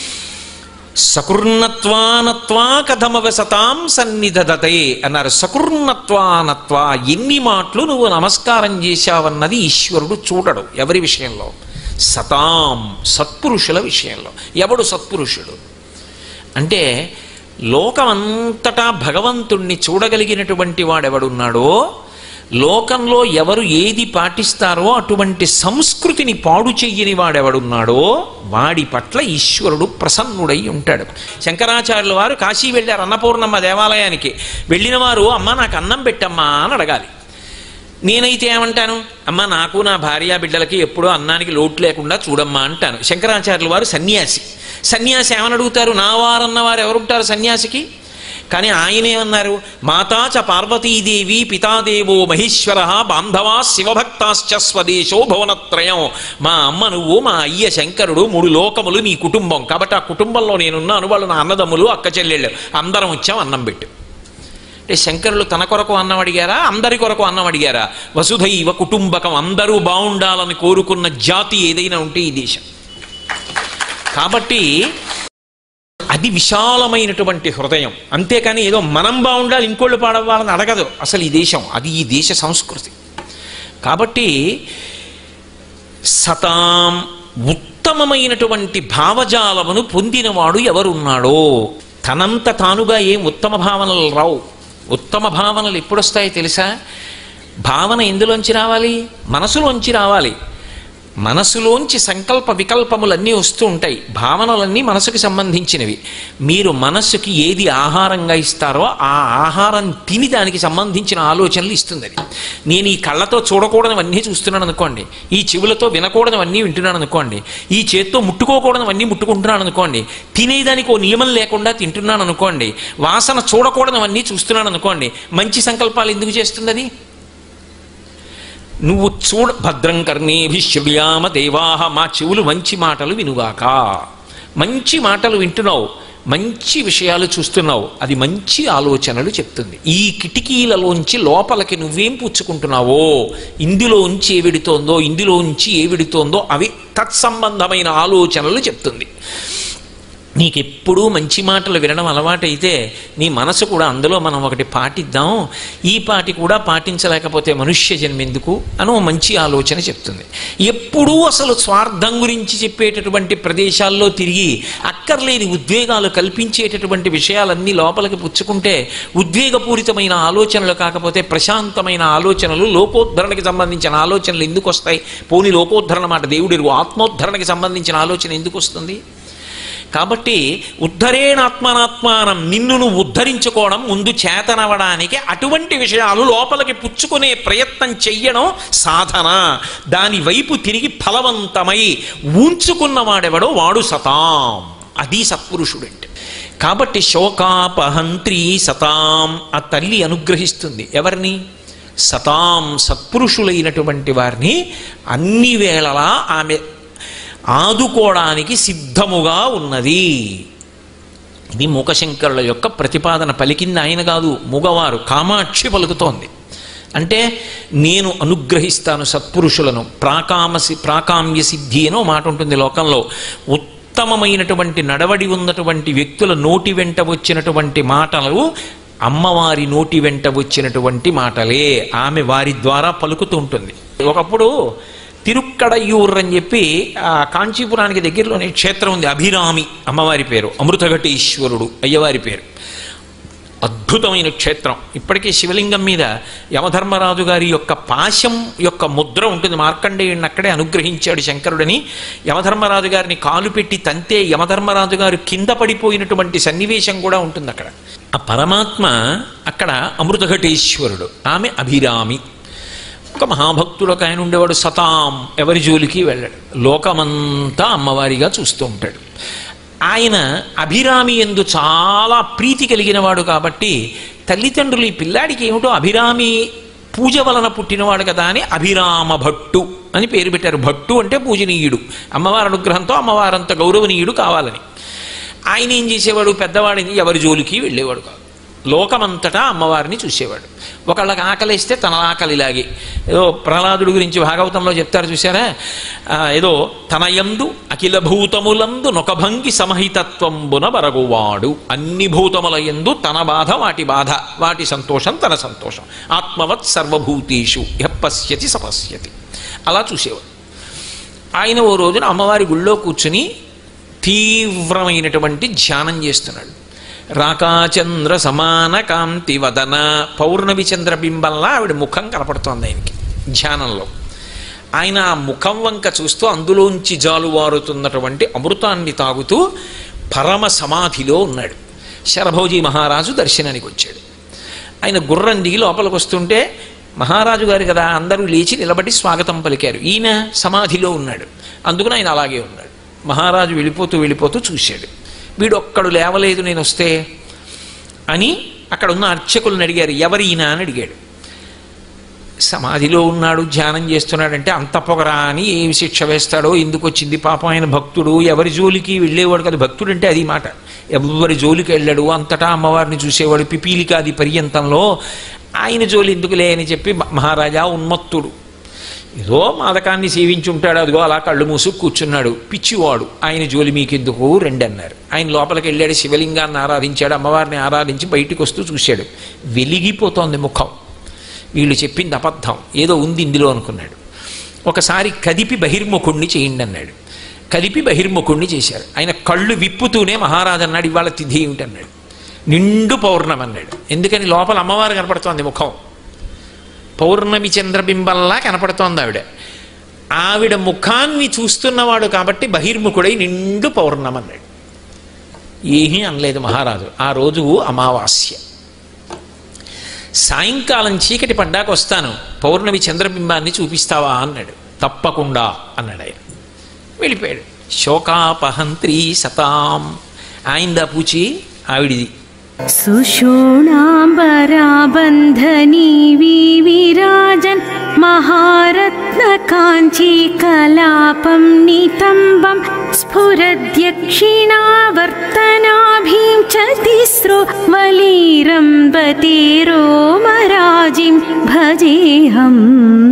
సకృన్నత్వానత్వా కథమవసతాం సన్నిధదతే అన్నారు సకృన్నత్వానత్వా ఎన్ని మాటలు నువ్వు నమస్కారం చేశావన్నది ఈశ్వరుడు చూడడు ఎవరి విషయంలో సతాం సత్పురుషుల విషయంలో ఎవడు సత్పురుషుడు అంటే లోకమంతటా భగవంతుణ్ణి చూడగలిగినటువంటి వాడెవడున్నాడో లోకంలో ఎవరు ఏది పాటిస్తారో అటువంటి సంస్కృతిని పాడు చెయ్యని వాడెవడున్నాడో వాడి పట్ల ఈశ్వరుడు ప్రసన్నుడై ఉంటాడు శంకరాచార్యుల వారు కాశీ వెళ్ళారు అన్నపూర్ణమ్మ దేవాలయానికి వెళ్ళిన వారు అమ్మ నాకు అన్నం పెట్టమ్మా అని అడగాలి నేనైతే ఏమంటాను అమ్మ నాకు నా భార్య బిడ్డలకి ఎప్పుడూ అన్నానికి లోటు లేకుండా చూడమ్మా అంటాను శంకరాచార్యుల వారు సన్యాసి సన్యాసి ఏమని అడుగుతారు నా వారన్న వారు ఎవరుంటారు సన్యాసికి కానీ ఆయనేమన్నారు మాతా చ పార్వతీదేవి పితాదేవో మహేశ్వర బాంధవా శివభక్తాశ్చ స్వదేశో భువనత్రయం మా అమ్మ నువ్వు మా అయ్య శంకరుడు మూడు లోకములు నీ కుటుంబం కాబట్టి ఆ కుటుంబంలో నేనున్నాను వాళ్ళు నా అన్నదమ్ములు అక్క చెల్లెళ్ళు అందరం వచ్చాం అన్నం పెట్టు అంటే శంకరులు తన కొరకు అన్నం అడిగారా అందరి కొరకు అన్నం అడిగారా వసుధైవ కుటుంబకం అందరూ బాగుండాలని కోరుకున్న జాతి ఏదైనా ఉంటే ఈ దేశం కాబట్టి అది విశాలమైనటువంటి హృదయం అంతేకాని ఏదో మనం బాగుండాలి ఇంకోళ్ళు పాడవ్వాలని అడగదు అసలు ఈ దేశం అది ఈ దేశ సంస్కృతి కాబట్టి సతాం ఉత్తమమైనటువంటి భావజాలమును పొందినవాడు ఎవరున్నాడో తనంత తానుగా ఏం ఉత్తమ భావనలు రావు ఉత్తమ భావనలు ఎప్పుడొస్తాయో తెలుసా భావన ఎందులోంచి రావాలి మనసులోంచి రావాలి మనసులోంచి సంకల్ప వికల్పములన్నీ వస్తూ ఉంటాయి భావనలన్నీ మనసుకి సంబంధించినవి మీరు మనస్సుకి ఏది ఆహారంగా ఇస్తారో ఆ ఆహారం తిని దానికి సంబంధించిన ఆలోచనలు ఇస్తుంది అది నేను ఈ కళ్ళతో చూడకూడనివన్నీ చూస్తున్నాను అనుకోండి ఈ చెవులతో వినకూడనివన్నీ వింటున్నాను అనుకోండి ఈ చేత్తో ముట్టుకోకూడనివన్నీ ముట్టుకుంటున్నాను అనుకోండి తినేదానికి ఓ నియమం లేకుండా తింటున్నాను అనుకోండి వాసన చూడకూడనివన్నీ చూస్తున్నాను అనుకోండి మంచి సంకల్పాలు ఎందుకు చేస్తుంది అది నువ్వు చూడ భద్రం కర్ణేభిశ్రుయామ దేవాహ మా చెవులు మంచి మాటలు వినుగాక మంచి మాటలు వింటున్నావు మంచి విషయాలు చూస్తున్నావు అది మంచి ఆలోచనలు చెప్తుంది ఈ కిటికీలలోంచి లోపలికి నువ్వేం పుచ్చుకుంటున్నావో ఇందులోంచి ఏ విడుతోందో ఇందులోంచి ఏ విడుతోందో అవి తత్సంబంధమైన ఆలోచనలు చెప్తుంది నీకెప్పుడూ మంచి మాటలు వినడం అలవాటైతే నీ మనసు కూడా అందులో మనం ఒకటి పాటిద్దాం ఈ పాటి కూడా పాటించలేకపోతే మనుష్య జన్మెందుకు అని ఓ మంచి ఆలోచన చెప్తుంది ఎప్పుడూ అసలు స్వార్థం గురించి చెప్పేటటువంటి ప్రదేశాల్లో తిరిగి అక్కర్లేని ఉద్వేగాలు కల్పించేటటువంటి విషయాలన్నీ లోపలికి పుచ్చుకుంటే ఉద్వేగపూరితమైన ఆలోచనలు కాకపోతే ప్రశాంతమైన ఆలోచనలు లోకోద్ధరణకి సంబంధించిన ఆలోచనలు ఎందుకు వస్తాయి పోని లోకోద్ధరణ మాట దేవుడిరు ఆత్మోద్ధరణకి సంబంధించిన ఆలోచన ఎందుకు వస్తుంది కాబట్టి ఉద్ధరేణాత్మనాత్మానం నిన్ను నువ్వు ఉద్ధరించుకోవడం ముందు చేతనవడానికి అటువంటి విషయాలు లోపలికి పుచ్చుకునే ప్రయత్నం చెయ్యడం సాధన దాని వైపు తిరిగి ఫలవంతమై ఉంచుకున్నవాడెవడో వాడు సతాం అది సత్పురుషుడంటే కాబట్టి శోకాపహంత్రి సతాం ఆ తల్లి అనుగ్రహిస్తుంది ఎవరిని సతాం సత్పురుషులైనటువంటి వారిని అన్ని వేళలా ఆమె ఆదుకోవడానికి సిద్ధముగా ఉన్నది ఇది మూకశంకరుల యొక్క ప్రతిపాదన పలికింది ఆయన కాదు మూగవారు కామాక్షి పలుకుతోంది అంటే నేను అనుగ్రహిస్తాను సత్పురుషులను ప్రాకామసి ప్రాకామ్య సిద్ధి అనో మాట ఉంటుంది లోకంలో ఉత్తమమైనటువంటి నడవడి ఉన్నటువంటి వ్యక్తుల నోటి వెంట వచ్చినటువంటి మాటలు అమ్మవారి నోటి వెంట వచ్చినటువంటి మాటలే ఆమె వారి ద్వారా పలుకుతూ ఉంటుంది ఒకప్పుడు తిరుక్కడయ్యూర్ అని చెప్పి ఆ కాంచీపురానికి దగ్గరలోనే క్షేత్రం ఉంది అభిరామి అమ్మవారి పేరు అమృతఘటేశ్వరుడు అయ్యవారి పేరు అద్భుతమైన క్షేత్రం ఇప్పటికీ శివలింగం మీద యమధర్మరాజు గారి యొక్క పాశం యొక్క ముద్ర ఉంటుంది మార్కండేయుడిని అక్కడే అనుగ్రహించాడు శంకరుడని యమధర్మరాజు గారిని కాలు పెట్టి తంతే యమధర్మరాజు గారు కింద పడిపోయినటువంటి సన్నివేశం కూడా ఉంటుంది అక్కడ ఆ పరమాత్మ అక్కడ అమృతఘటేశ్వరుడు ఆమె అభిరామి ఒక మహాభక్తుడు ఒక ఆయన ఉండేవాడు సతాం ఎవరి జోలికి వెళ్ళాడు లోకమంతా అమ్మవారిగా చూస్తూ ఉంటాడు ఆయన అభిరామి ఎందు చాలా ప్రీతి కలిగిన వాడు కాబట్టి తల్లిదండ్రులు ఈ పిల్లాడికి ఏమిటో అభిరామి పూజ వలన పుట్టినవాడు కదా అని అభిరామ భట్టు అని పేరు పెట్టారు భట్టు అంటే పూజనీయుడు అమ్మవారి అనుగ్రహంతో అమ్మవారంత గౌరవనీయుడు కావాలని ఆయన ఏం చేసేవాడు పెద్దవాడిని ఎవరి జోలికి వెళ్ళేవాడు కాదు లోకమంతటా అమ్మవారిని చూసేవాడు ఒకళ్ళకి ఆకలిస్తే తన ఆకలిలాగే ఏదో ప్రహ్లాదుడి గురించి భాగవతంలో చెప్తారు చూసారా ఆ, ఏదో తన యందు అఖిల భూతములందు నొకభంగి సమహితత్వంబున బరగువాడు అన్ని భూతముల యందు తన బాధ వాటి బాధ వాటి సంతోషం తన సంతోషం ఆత్మవత్ సర్వభూతేషు యః పశ్యతి సపశ్యతి అలా చూసేవాడు ఆయన ఓ రోజున అమ్మవారి గుళ్ళో కూర్చుని తీవ్రమైనటువంటి ధ్యానం చేస్తున్నాడు రాకాచంద్ర సమాన కాంతి వదన పౌర్ణమి చంద్రబింబంలా ఆవిడ ముఖం కనపడుతోంది ఆయనకి ధ్యానంలో ఆయన ఆ ముఖం వంక చూస్తూ అందులోంచి జాలువారుతున్నటువంటి అమృతాన్ని తాగుతూ పరమ సమాధిలో ఉన్నాడు శరభోజీ మహారాజు దర్శనానికి వచ్చాడు ఆయన గుర్రం దిగి లోపలికి వస్తుంటే మహారాజు గారు కదా అందరూ లేచి నిలబడి స్వాగతం పలికారు ఈయన సమాధిలో ఉన్నాడు అందుకని ఆయన అలాగే ఉన్నాడు మహారాజు వెళ్ళిపోతూ వెళ్ళిపోతూ చూశాడు వీడు ఒక్కడు లేవలేదు నేను వస్తే అని అక్కడ ఉన్న అర్చకులను అడిగారు ఎవరు ఈయన అని అడిగాడు సమాధిలో ఉన్నాడు ధ్యానం చేస్తున్నాడంటే అంత పొగరా అని ఏమి శిక్ష వేస్తాడో ఎందుకు వచ్చింది పాపం ఆయన భక్తుడు ఎవరి జోలికి వెళ్ళేవాడు కదా భక్తుడు అంటే అది మాట ఎవరి జోలికి వెళ్ళాడు అంతటా అమ్మవారిని చూసేవాడు పిపీలికాది పర్యంతంలో ఆయన జోలి ఎందుకులే అని చెప్పి మ- మహారాజా ఉన్మత్తుడు ఏదో మాదకాన్ని సేవించి ఉంటాడు అదిగో అలా కళ్ళు మూసు కూర్చున్నాడు పిచ్చివాడు ఆయన జోలి మీకెందుకు రెండు అన్నారు ఆయన లోపలికి వెళ్ళాడు శివలింగాన్ని ఆరాధించాడు అమ్మవారిని ఆరాధించి బయటికి వస్తూ చూశాడు వెలిగిపోతోంది ముఖం వీళ్ళు చెప్పింది అబద్ధం ఏదో ఉంది ఇందులో అనుకున్నాడు ఒకసారి కదిపి బహిర్ముఖుణ్ణి చేయండి అన్నాడు కదిపి బహిర్ముఖుణ్ణి చేశారు ఆయన కళ్ళు విప్పుతూనే మహారాజు అన్నాడు ఇవాళ తిథి ఏమిటన్నాడు నిండు పౌర్ణమి అన్నాడు ఎందుకని లోపల అమ్మవారు కనపడుతోంది ముఖం పౌర్ణమి చంద్రబింబంలా కనపడుతోంది ఆవిడ ఆవిడ ముఖాన్ని చూస్తున్నవాడు కాబట్టి బహిర్ముఖుడై నిండు పౌర్ణమి అన్నాడు ఏమీ అనలేదు మహారాజు ఆ రోజు అమావాస్య సాయంకాలం చీకటి పడ్డాక వస్తాను పౌర్ణమి చంద్రబింబాన్ని చూపిస్తావా అన్నాడు తప్పకుండా అన్నాడు ఆయన వెళ్ళిపోయాడు శోకాపహంత్రి సతాం ఆయిందా పూచి ఆవిడిది सुषोणाम्बराबन्धनी विविराजन् महारत्नकाञ्चीकलापं नितम्बं स्फुरद्यक्षिणावर्तनाभिं च तिस्रो वलीरम्बतेरोमराजिं भजेऽहम्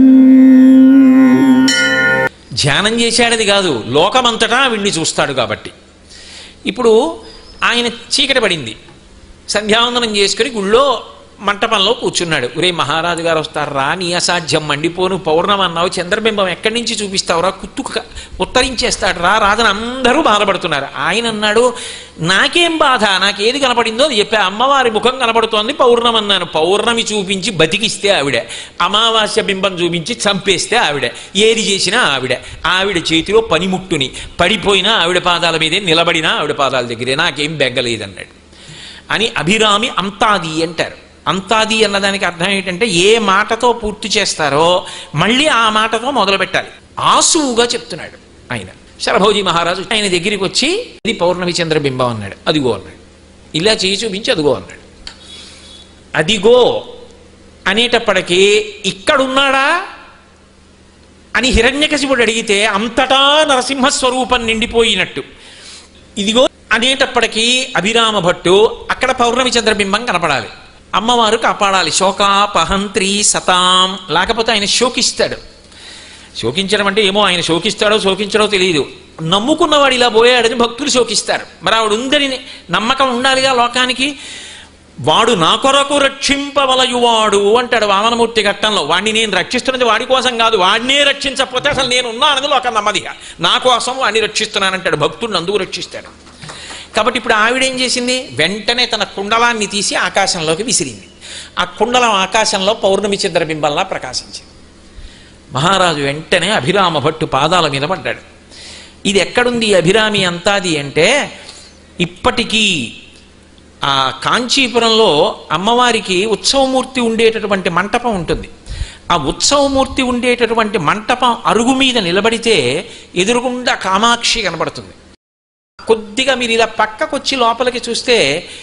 ధ్యానం చేశాడది కాదు లోకమంతటా వీడిని చూస్తాడు కాబట్టి ఇప్పుడు ఆయన చీకటి పడింది సంధ్యావందనం చేసుకుని గుళ్ళో మంటపంలో కూర్చున్నాడు ఒరే మహారాజు గారు వస్తారా నీ అసాధ్యం మండిపోను పౌర్ణమి అన్నావు చంద్రబింబం ఎక్కడి నుంచి చూపిస్తావురా కుత్తుక ఉత్తరించేస్తాడు రా రాదని అందరూ బాధపడుతున్నారు ఆయన అన్నాడు నాకేం బాధ నాకేది కనపడిందో అది చెప్పా అమ్మవారి ముఖం కనపడుతోంది పౌర్ణమి అన్నాను పౌర్ణమి చూపించి బతికిస్తే ఆవిడ అమావాస్య బింబం చూపించి చంపేస్తే ఆవిడ ఏది చేసినా ఆవిడ ఆవిడ చేతిలో పనిముట్టుని పడిపోయినా ఆవిడ పాదాల మీదే నిలబడినా ఆవిడ పాదాల దగ్గరే నాకేం బెగ్గలేదన్నాడు అని అభిరామి అంతాది అంటారు అంతాది అన్నదానికి అర్థం ఏంటంటే ఏ మాటతో పూర్తి చేస్తారో మళ్ళీ ఆ మాటతో మొదలు పెట్టాలి ఆసువుగా చెప్తున్నాడు ఆయన శరభోజీ మహారాజు ఆయన దగ్గరికి వచ్చి ఇది పౌర్ణమి చంద్రబింబం అన్నాడు అదిగో అన్నాడు ఇలా చేయి చూపించి అదిగో అన్నాడు అదిగో అనేటప్పటికీ ఇక్కడున్నాడా అని హిరణ్యకశిపుడు అడిగితే అంతటా నరసింహస్వరూపం నిండిపోయినట్టు ఇదిగో అనేటప్పటికీ అభిరామ భట్టు అక్కడ పౌర్ణమి చంద్రబింబం కనపడాలి అమ్మవారు కాపాడాలి శోకాపహంత్రి సతాం లేకపోతే ఆయన శోకిస్తాడు శోకించడం అంటే ఏమో ఆయన శోకిస్తాడో శోకించడో తెలియదు నమ్ముకున్నవాడు ఇలా పోయాడని భక్తులు శోకిస్తారు మరి ఆవిడ ఉందని నమ్మకం ఉండాలిగా లోకానికి వాడు నా కొరకు రక్షింపవలయువాడు అంటాడు వామనమూర్తి ఘట్టంలో వాడిని నేను రక్షిస్తున్నది వాడి కోసం కాదు వాడినే రక్షించకపోతే అసలు నేను ఉన్నానని లోకం నమ్మదిగా నా కోసం వాడిని రక్షిస్తున్నానంటాడు భక్తుడిని అందుకు రక్షిస్తాడు కాబట్టి ఇప్పుడు ఆవిడ ఏం చేసింది వెంటనే తన కుండలాన్ని తీసి ఆకాశంలోకి విసిరింది ఆ కుండలం ఆకాశంలో పౌర్ణమి చంద్రబింబంలా ప్రకాశించింది మహారాజు వెంటనే అభిరామ భట్టు పాదాల మీద పడ్డాడు ఇది ఎక్కడుంది ఈ అభిరామి అంతాది అంటే ఇప్పటికీ ఆ కాంచీపురంలో అమ్మవారికి ఉత్సవమూర్తి ఉండేటటువంటి మంటపం ఉంటుంది ఆ ఉత్సవమూర్తి ఉండేటటువంటి మంటపం అరుగు మీద నిలబడితే ఎదురుగుండా కామాక్షి కనబడుతుంది కొద్దిగా మీరు ఇలా పక్కకు వచ్చి లోపలికి చూస్తే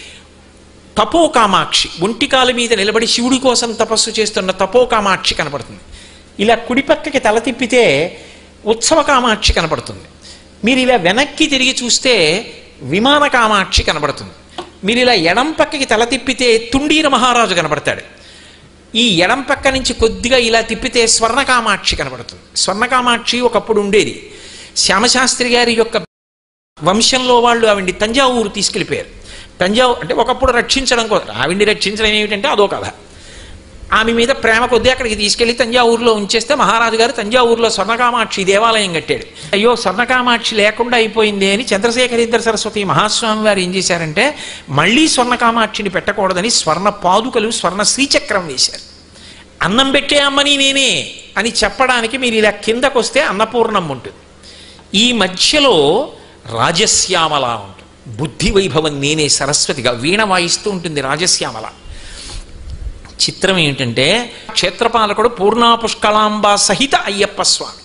తపో కామాక్షి ఒంటికాల మీద నిలబడి శివుడి కోసం తపస్సు చేస్తున్న తపో కామాక్షి కనపడుతుంది ఇలా కుడి పక్కకి తల తిప్పితే ఉత్సవ కామాక్షి కనపడుతుంది మీరు ఇలా వెనక్కి తిరిగి చూస్తే విమాన కామాక్షి కనపడుతుంది మీరు ఇలా ఎడం పక్కకి తల తిప్పితే తుండీర మహారాజు కనపడతాడు ఈ ఎడం పక్క నుంచి కొద్దిగా ఇలా తిప్పితే స్వర్ణకామాక్షి కనపడుతుంది స్వర్ణకామాక్షి ఒకప్పుడు ఉండేది శ్యామశాస్త్రి గారి యొక్క వంశంలో వాళ్ళు ఆవిడ్ని తంజావూరు తీసుకెళ్ళిపోయారు తంజావూరు అంటే ఒకప్పుడు రక్షించడం కోసం ఆవిడ్ని రక్షించడం ఏమిటంటే అదో కథ ఆమె మీద ప్రేమ కొద్దీ అక్కడికి తీసుకెళ్లి తంజావూరులో ఉంచేస్తే మహారాజు గారు తంజావూరులో స్వర్ణకామాక్షి దేవాలయం కట్టాడు అయ్యో స్వర్ణకామాక్షి లేకుండా అయిపోయింది అని చంద్రశేఖరేంద్ర సరస్వతి మహాస్వామి వారు ఏం చేశారంటే మళ్ళీ స్వర్ణకామాక్షిని పెట్టకూడదని స్వర్ణ పాదుకలు స్వర్ణ శ్రీచక్రం వేశారు అన్నం పెట్టే అమ్మని నేనే అని చెప్పడానికి మీరు ఇలా కిందకొస్తే అన్నపూర్ణం ఉంటుంది ఈ మధ్యలో రాజశ్యామల ఉంటుంది బుద్ధి వైభవం నేనే సరస్వతిగా వీణ వాయిస్తూ ఉంటుంది రాజశ్యామల చిత్రం ఏమిటంటే క్షేత్రపాలకుడు పూర్ణా పుష్కళాంబ సహిత అయ్యప్ప స్వామి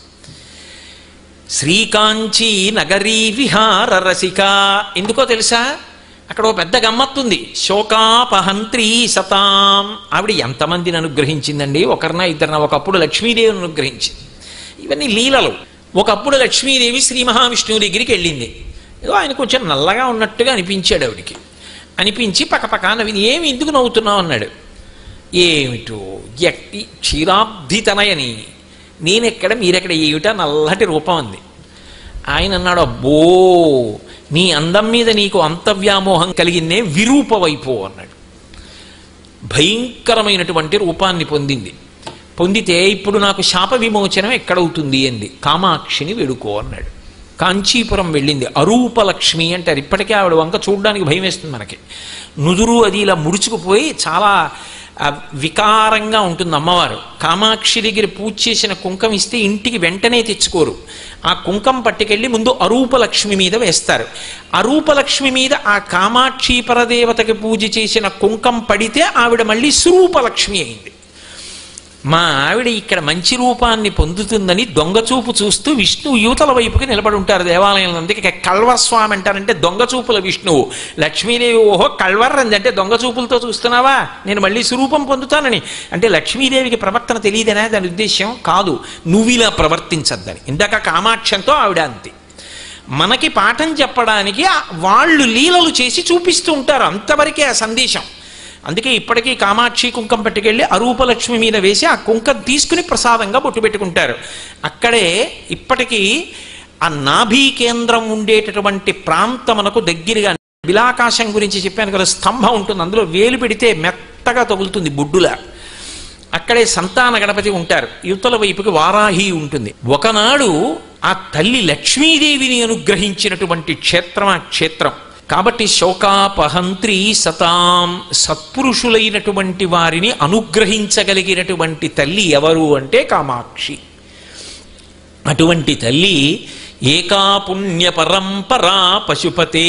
శ్రీకాంచీ నగరీ విహార రసిక ఎందుకో తెలుసా అక్కడ ఓ పెద్ద గమ్మత్తుంది శోకాపహంత్రీ సతాం ఆవిడ ఎంతమందిని అనుగ్రహించిందండి ఒకరినా ఇద్దరిన ఒకప్పుడు లక్ష్మీదేవిని అనుగ్రహించింది ఇవన్నీ లీలలు ఒకప్పుడు లక్ష్మీదేవి శ్రీ మహావిష్ణువు దగ్గరికి వెళ్ళింది ఏదో ఆయన కొంచెం నల్లగా ఉన్నట్టుగా అనిపించాడు ఆవిడికి అనిపించి పక్కపక్క నవ్వి ఏమి ఎందుకు నవ్వుతున్నావు అన్నాడు ఏమిటో ఎట్టి క్షీరాబ్ధి తనయని నేనెక్కడ మీరెక్కడ ఏమిటా నల్లటి రూపం ఉంది ఆయన అన్నాడు అబ్బో నీ అందం మీద నీకు అంత వ్యామోహం కలిగిందే విరూపవైపో అన్నాడు భయంకరమైనటువంటి రూపాన్ని పొందింది పొందితే ఇప్పుడు నాకు శాప విమోచనం ఎక్కడవుతుంది అంది కామాక్షిని వేడుకో అన్నాడు కాంచీపురం వెళ్ళింది అరూపలక్ష్మి అంటారు ఇప్పటికే ఆవిడ వంక చూడడానికి భయం వేస్తుంది మనకి నుదురు అది ఇలా ముడుచుకుపోయి చాలా ఆ, వికారంగా ఉంటుంది అమ్మవారు కామాక్షి దగ్గర పూజ చేసిన కుంకం ఇస్తే ఇంటికి వెంటనే తెచ్చుకోరు ఆ కుంకం పట్టుకెళ్ళి ముందు అరూపలక్ష్మి మీద వేస్తారు అరూపలక్ష్మి మీద ఆ కామాక్షి పరదేవతకి పూజ చేసిన కుంకం పడితే ఆవిడ మళ్ళీ స్వరూపలక్ష్మి అయింది మా ఆవిడ ఇక్కడ మంచి రూపాన్ని పొందుతుందని దొంగచూపు చూస్తూ విష్ణువు యువతల వైపుకి నిలబడి ఉంటారు దేవాలయంలో అందుకే కల్వర్ స్వామి అంటారంటే దొంగచూపుల విష్ణువు లక్ష్మీదేవి ఓహో కల్వర్ అంది అంటే దొంగచూపులతో చూస్తున్నావా నేను మళ్ళీ స్వరూపం పొందుతానని అంటే లక్ష్మీదేవికి ప్రవర్తన తెలియదనే దాని ఉద్దేశం కాదు నువ్వు ఇలా ప్రవర్తించద్దని ఇందాక కామాక్షంతో ఆవిడ అంతే మనకి పాఠం చెప్పడానికి ఆ- వాళ్ళు లీలలు చేసి చూపిస్తూ ఉంటారు అంతవరకే ఆ సందేశం అందుకే ఇప్పటికీ కామాక్షి కుంకం పట్టుకెళ్ళి అరూపలక్ష్మి మీద వేసి ఆ కుంకం తీసుకుని ప్రసాదంగా బొట్టు పెట్టుకుంటారు అక్కడే ఇప్పటికీ ఆ నాభీ కేంద్రం ఉండేటటువంటి ప్రాంతమునకు దగ్గరగా బిలాకాశం గురించి చెప్పాను కదా స్తంభం ఉంటుంది అందులో వేలు పెడితే మెత్తగా తగులుతుంది బొడ్డులా అక్కడే సంతాన గణపతి ఉంటారు యువతల వైపుకి వారాహి ఉంటుంది ఒకనాడు ఆ తల్లి లక్ష్మీదేవిని అనుగ్రహించినటువంటి క్షేత్రం ఆ క్షేత్రం కాబట్టి శోకాపహంత్రి సతాం సత్పురుషులైనటువంటి వారిని అనుగ్రహించగలిగినటువంటి తల్లి ఎవరు అంటే కామాక్షి అటువంటి తల్లి ఏకా పుణ్య పరంపరా పశుపతే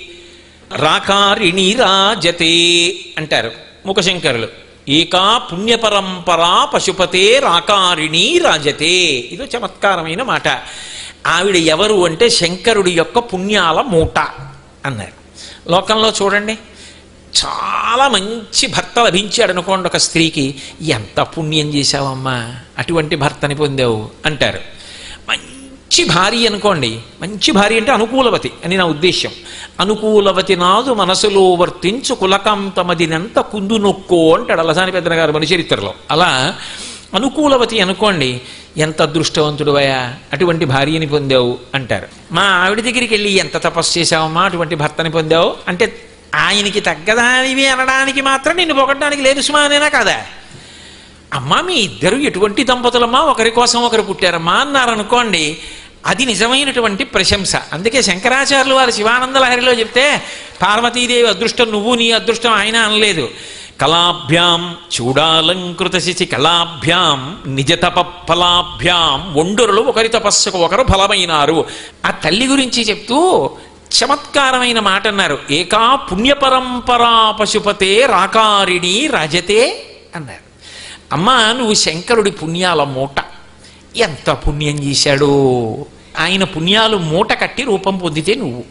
రాకారిణి రాజతే అంటారు ముఖశంకరులు ఏకా పుణ్య పరంపరా పశుపతే రాకారిణి రాజతే ఇది చమత్కారమైన మాట ఆవిడ ఎవరు అంటే శంకరుడి యొక్క పుణ్యాల మూట అన్నారు లోకంలో చూడండి చాలా మంచి భర్త లభించాడు అనుకోండి ఒక స్త్రీకి ఎంత పుణ్యం చేశావమ్మా అటువంటి భర్తని పొందావు అంటారు మంచి భార్య అనుకోండి మంచి భార్య అంటే అనుకూలవతి అని నా ఉద్దేశ్యం అనుకూలవతి నాదు మనసులో వర్తించు కులకాంతమదినంత కుందు నొక్కో అంటాడు అలసాని పెద్దన గారు మన చరిత్రలో అలా అనుకూలవతి అనుకోండి ఎంత అదృష్టవంతుడు అయా అటువంటి భార్యని పొందావు అంటారు మా ఆవిడ దగ్గరికి వెళ్ళి ఎంత తపస్సు చేశావమ్మా అటువంటి భర్తని పొందావు అంటే ఆయనకి తగ్గదానివి అనడానికి మాత్రం నిన్ను పొగడడానికి లేదు సుమానేనా కాదా అమ్మా మీ ఇద్దరు ఎటువంటి దంపతులమ్మా ఒకరి కోసం ఒకరు పుట్టారమ్మా అన్నారనుకోండి అది నిజమైనటువంటి ప్రశంస అందుకే శంకరాచార్యులు వారు శివానంద లహరిలో చెప్తే పార్వతీదేవి అదృష్టం నువ్వు నీ అదృష్టం ఆయన అనలేదు కళాభ్యాం చూడాలంకృత శిశి కళాభ్యాం నిజ తప ఫలాభ్యాం ఒండరులు ఒకరి తపస్సుకు ఒకరు ఫలమైనారు ఆ తల్లి గురించి చెప్తూ చమత్కారమైన మాట అన్నారు ఏకా పుణ్యపరంపరా పశుపతే రాకారిణి రాజతే అన్నారు అమ్మా నువ్వు శంకరుడి పుణ్యాల మూట ఎంత పుణ్యం చేశాడో ఆయన పుణ్యాలు మూట కట్టి రూపం పొందితే నువ్వు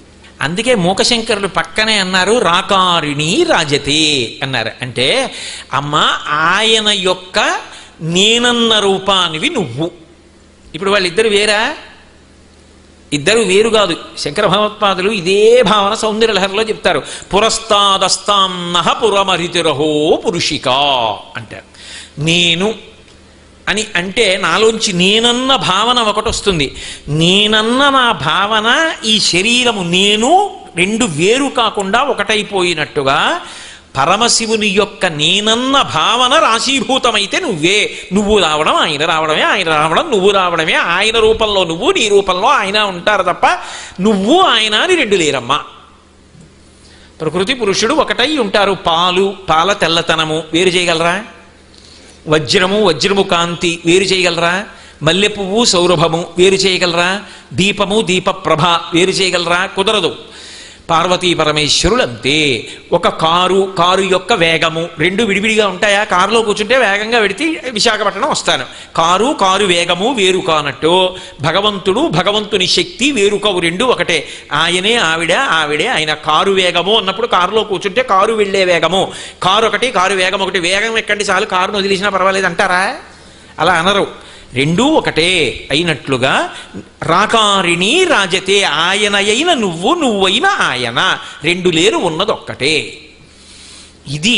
అందుకే మూకశంకరులు పక్కనే అన్నారు రాకారిణి రాజతే అన్నారు అంటే అమ్మ ఆయన యొక్క నేనన్న రూపానివి నువ్వు ఇప్పుడు వాళ్ళిద్దరు వేరా ఇద్దరు వేరు కాదు శంకర భగవత్పాదులు ఇదే భావన సౌందర్యలహరిలో చెప్తారు పురస్తాదస్తాన్నహ పురమరితిరహో పురుషిక అంటారు నేను అని అంటే నాలోంచి నేనన్న భావన ఒకటి వస్తుంది నేనన్న నా భావన ఈ శరీరము నేను రెండు వేరు కాకుండా ఒకటైపోయినట్టుగా పరమశివుని యొక్క నేనన్న భావన రాశీభూతమైతే నువ్వే నువ్వు రావడం ఆయన రావడమే ఆయన రావడం నువ్వు రావడమే ఆయన రూపంలో నువ్వు నీ రూపంలో ఆయన ఉంటారు తప్ప నువ్వు ఆయన అని రెండు లేరమ్మా ప్రకృతి పురుషుడు ఒకటై ఉంటారు పాలు పాల తెల్లతనము వేరు చేయగలరా వజ్రము వజ్రము కాంతి వేరు చేయగలరా మల్లె పువ్వు సౌరభము వేరు చేయగలరా దీపము దీప ప్రభ వేరు చేయగలరా కుదరదు పార్వతీ పరమేశ్వరులు అంతే ఒక కారు కారు యొక్క వేగము రెండు విడివిడిగా ఉంటాయా కారులో కూర్చుంటే వేగంగా వెడితే విశాఖపట్నం వస్తాను కారు కారు వేగము వేరు కానట్టు భగవంతుడు భగవంతుని శక్తి వేరు కావు రెండు ఒకటే ఆయనే ఆవిడ ఆవిడే ఆయన కారు వేగము అన్నప్పుడు కారులో కూర్చుంటే కారు వెళ్ళే వేగము కారు ఒకటి కారు వేగం ఒకటి వేగం ఎక్కండి చాలు కారును వదిలేసినా పర్వాలేదు అంటారా అలా అనరు రెండూ ఒకటే అయినట్లుగా రాకారిణి రాజతే ఆయన అయిన నువ్వు నువ్వైన ఆయన రెండు లేరు ఉన్నది ఒక్కటే ఇది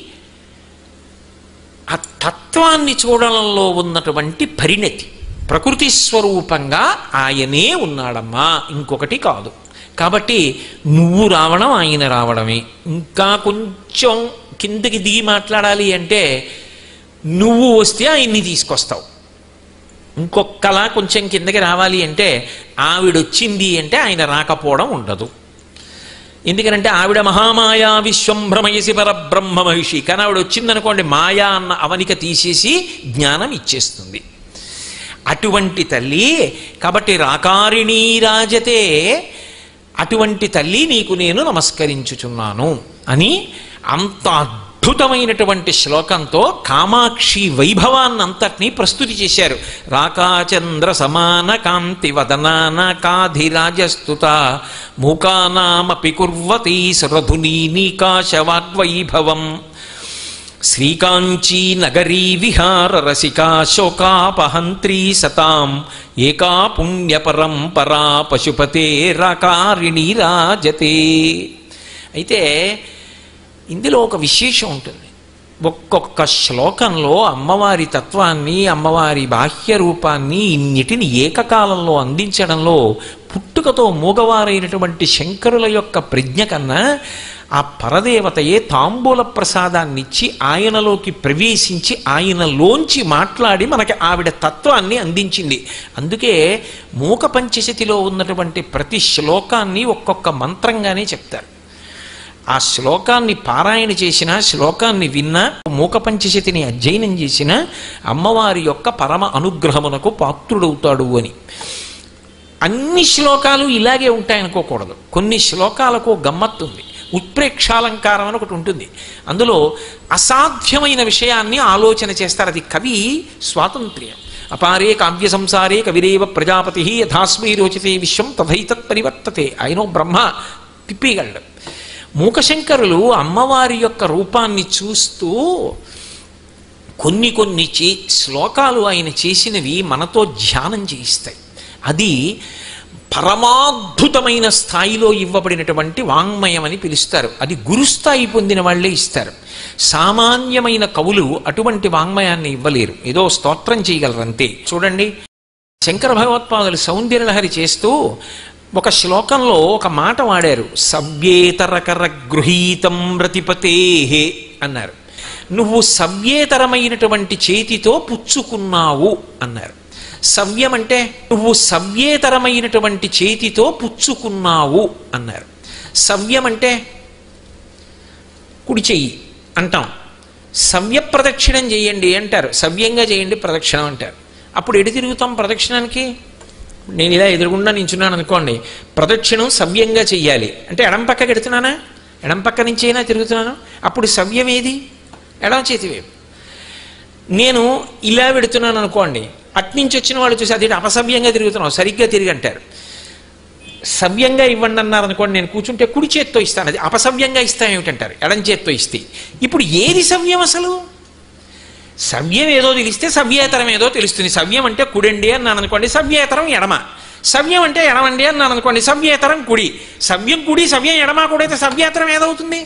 ఆ తత్వాన్ని చూడడంలో ఉన్నటువంటి పరిణతి ప్రకృతి స్వరూపంగా ఆయనే ఉన్నాడమ్మా ఇంకొకటి కాదు కాబట్టి నువ్వు రావడం ఆయన రావడమే ఇంకా కొంచెం కిందకి దిగి మాట్లాడాలి అంటే నువ్వు వస్తే ఆయన్ని తీసుకొస్తావు ఇంకొకలా కొంచెం కిందకి రావాలి అంటే ఆవిడొచ్చింది అంటే ఆయన రాకపోవడం ఉండదు ఎందుకంటే ఆవిడ మహామాయా విశ్వంభ్రమయసి పరబ్రహ్మ మహిషి కానీ ఆవిడ వచ్చిందనుకోండి మాయా అన్న అవనిక తీసేసి జ్ఞానం ఇచ్చేస్తుంది అటువంటి తల్లి కాబట్టి రాకారిణీ రాజతే అటువంటి తల్లి నీకు నేను నమస్కరించుచున్నాను అని అంత అద్భుతమైనటువంటి శ్లోకంతో కామాక్షి వైభవాన్నంతటినీ ప్రస్తుతి చేశారు రాకాచంద్ర సమాన కాంతి వదనాన కాధిరాజస్తుత మూకానామపి కుర్వతి సురధునీ నీకాశవాగ్వైభవం శ్రీకాంచీ నగరీ విహార రసికా శోకాపహంత్రీ సతాం ఏకా పుణ్య పరంపరా పశుపతే రాకారిణి రాజతే అయితే ఇందులో ఒక విశేషం ఉంటుంది ఒక్కొక్క శ్లోకంలో అమ్మవారి తత్వాన్ని అమ్మవారి బాహ్య రూపాన్ని ఇన్నిటిని ఏకకాలంలో అందించడంలో పుట్టుకతో మూగవారైనటువంటి శంకరుల యొక్క ప్రజ్ఞ కన్నా ఆ పరదేవతయే తాంబూల ప్రసాదాన్నిచ్చి ఆయనలోకి ప్రవేశించి ఆయనలోంచి మాట్లాడి మనకి ఆవిడ తత్వాన్ని అందించింది అందుకే మూక పంచశతిలో ఉన్నటువంటి ప్రతి శ్లోకాన్ని ఒక్కొక్క మంత్రంగానే చెప్తారు ఆ శ్లోకాన్ని పారాయణ చేసిన శ్లోకాన్ని విన్న మూక పంచశతిని అధ్యయనం చేసిన అమ్మవారి యొక్క పరమ అనుగ్రహమునకు పాత్రుడవుతాడు అని అన్ని శ్లోకాలు ఇలాగే ఉంటాయనుకోకూడదు కొన్ని శ్లోకాలకు గమ్మత్తు ఉంది ఉత్ప్రేక్షాలంకారం అని ఒకటి ఉంటుంది అందులో అసాధ్యమైన విషయాన్ని ఆలోచన చేస్తారు అది కవి స్వాతంత్ర్యం అపారే కావ్య సంసారే కవిరేవ ప్రజాపతి యథాస్మై రోచితే విశ్వం తథైతత్ పరివర్తతే ఆయనో బ్రహ్మ తిప్పిగలడు మూకశంకరులు అమ్మవారి యొక్క రూపాన్ని చూస్తూ కొన్ని కొన్ని చే శ్లోకాలు ఆయన చేసినవి మనతో ధ్యానం చేయిస్తాయి అది పరమాద్భుతమైన స్థాయిలో ఇవ్వబడినటువంటి వాంగ్మయం అని పిలుస్తారు అది గురుస్థాయి పొందిన వాళ్ళే ఇస్తారు సామాన్యమైన కవులు అటువంటి వాంగ్మయాన్ని ఇవ్వలేరు ఏదో స్తోత్రం చేయగలరు అంతే చూడండి శంకర భగవత్పాదులు సౌందర్యలహరి చేస్తూ ఒక శ్లోకంలో ఒక మాట వాడారు సవ్యేతరకర గృహీతం రతిపతే అన్నారు నువ్వు సవ్యేతరమైనటువంటి చేతితో పుచ్చుకున్నావు అన్నారు సవ్యం అంటే నువ్వు సవ్యేతరమైనటువంటి చేతితో పుచ్చుకున్నావు అన్నారు సవ్యం అంటే కుడి చెయ్యి అంటాం సవ్య ప్రదక్షిణం చేయండి అంటారు సవ్యంగా చేయండి ప్రదక్షిణం అంటారు అప్పుడు ఎటు తిరుగుతాం ప్రదక్షిణానికి నేను ఇలా ఎదురుగుండా నించున్నాను అనుకోండి ప్రదక్షిణం సవ్యంగా చెయ్యాలి అంటే ఎడం పక్కకి ఎడుతున్నానా ఎడం పక్క నుంచి అయినా తిరుగుతున్నాను అప్పుడు సవ్యం ఏది ఎడం చేతి వైపు నేను ఇలా పెడుతున్నాను అనుకోండి అట్నుంచి వచ్చిన వాళ్ళు చూసి అది అపసవ్యంగా తిరుగుతున్నావు సరిగ్గా తిరిగి అంటారు సవ్యంగా ఇవ్వండి అన్నారు అనుకోండి నేను కూర్చుంటే కుడి చేత్తో ఇస్తాను అది అపసవ్యంగా ఇస్తాను ఏమిటంటారు ఎడం చేత్తో ఇస్తే ఇప్పుడు ఏది సవ్యం అసలు సవ్యం ఏదో తెలిస్తే సవ్యేతరం ఏదో తెలుస్తుంది సవ్యం అంటే కుడండి అన్నాను అనుకోండి సవ్యేతరం ఎడమ సవ్యం అంటే ఎడమండి అన్నాను అనుకోండి సవ్యేతరం కుడి సవ్యం కుడి సవ్యం ఎడమ కూడా అయితే సవ్యేతరం ఏదవుతుంది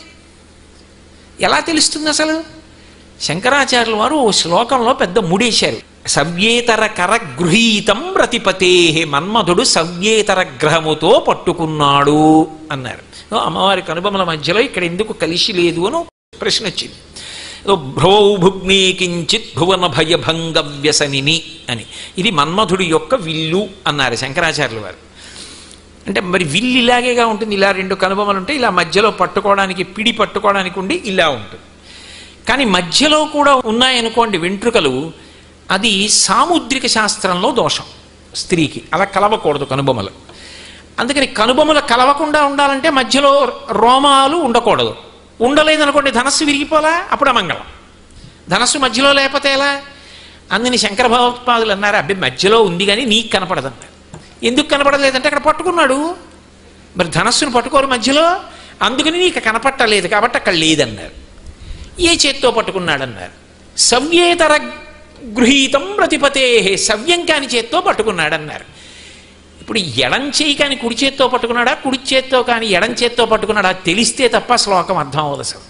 ఎలా తెలుస్తుంది అసలు శంకరాచార్యుల వారు ఓ శ్లోకంలో పెద్ద ముడేశారు సవ్యేతర కర గృహీతం ప్రతిపతే మన్మధుడు సవ్యేతర గ్రహముతో పట్టుకున్నాడు అన్నారు ఓ అమ్మవారి కనుబొమ్మల మధ్యలో ఇక్కడ ఎందుకు కలిసి లేదు అని ప్రశ్న వచ్చింది ఓ భ్రౌ భుగ్నే కించిత్ భువన భయభంగ వ్యసనిని అని ఇది మన్మధుడి యొక్క విల్లు అన్నారు శంకరాచార్యుల వారు అంటే మరి విల్లు ఇలాగేగా ఉంటుంది ఇలా రెండు కనుబొమ్మలు ఉంటే ఇలా మధ్యలో పట్టుకోవడానికి పిడి పట్టుకోవడానికి ఉండి ఇలా ఉంటుంది కానీ మధ్యలో కూడా ఉన్నాయనుకోండి వెంట్రుకలు అది సాముద్రిక శాస్త్రంలో దోషం స్త్రీకి అలా కలవకూడదు కనుబొమ్మలు అందుకని కనుబొమ్మలు కలవకుండా ఉండాలంటే మధ్యలో రోమాలు ఉండకూడదు ఉండలేదనుకోండి ధనస్సు విరిగిపోలా అప్పుడు అమంగళం ధనస్సు మధ్యలో లేకపోతే ఎలా అందుని శంకర భగవత్పాదులు అన్నారు అబ్బాయి మధ్యలో ఉంది కానీ నీకు కనపడదన్నారు ఎందుకు కనపడలేదంటే అక్కడ పట్టుకున్నాడు మరి ధనస్సును పట్టుకోరు మధ్యలో అందుకని నీకు కనపట్టలేదు కాబట్టి అక్కడ లేదన్నారు ఏ చేత్తో పట్టుకున్నాడన్నారు సవ్యేతర గృహీతం ప్రతిపతే సవ్యం కాని చేత్తో పట్టుకున్నాడన్నారు ఇప్పుడు ఎడం చేయి కాని కుడి చేత్తో పట్టుకున్నాడా కుడి చేత్తో కానీ ఎడం చేత్తో పట్టుకున్నాడా తెలిస్తే తప్ప శ్లోకం అర్థం అవ్వదు అసలు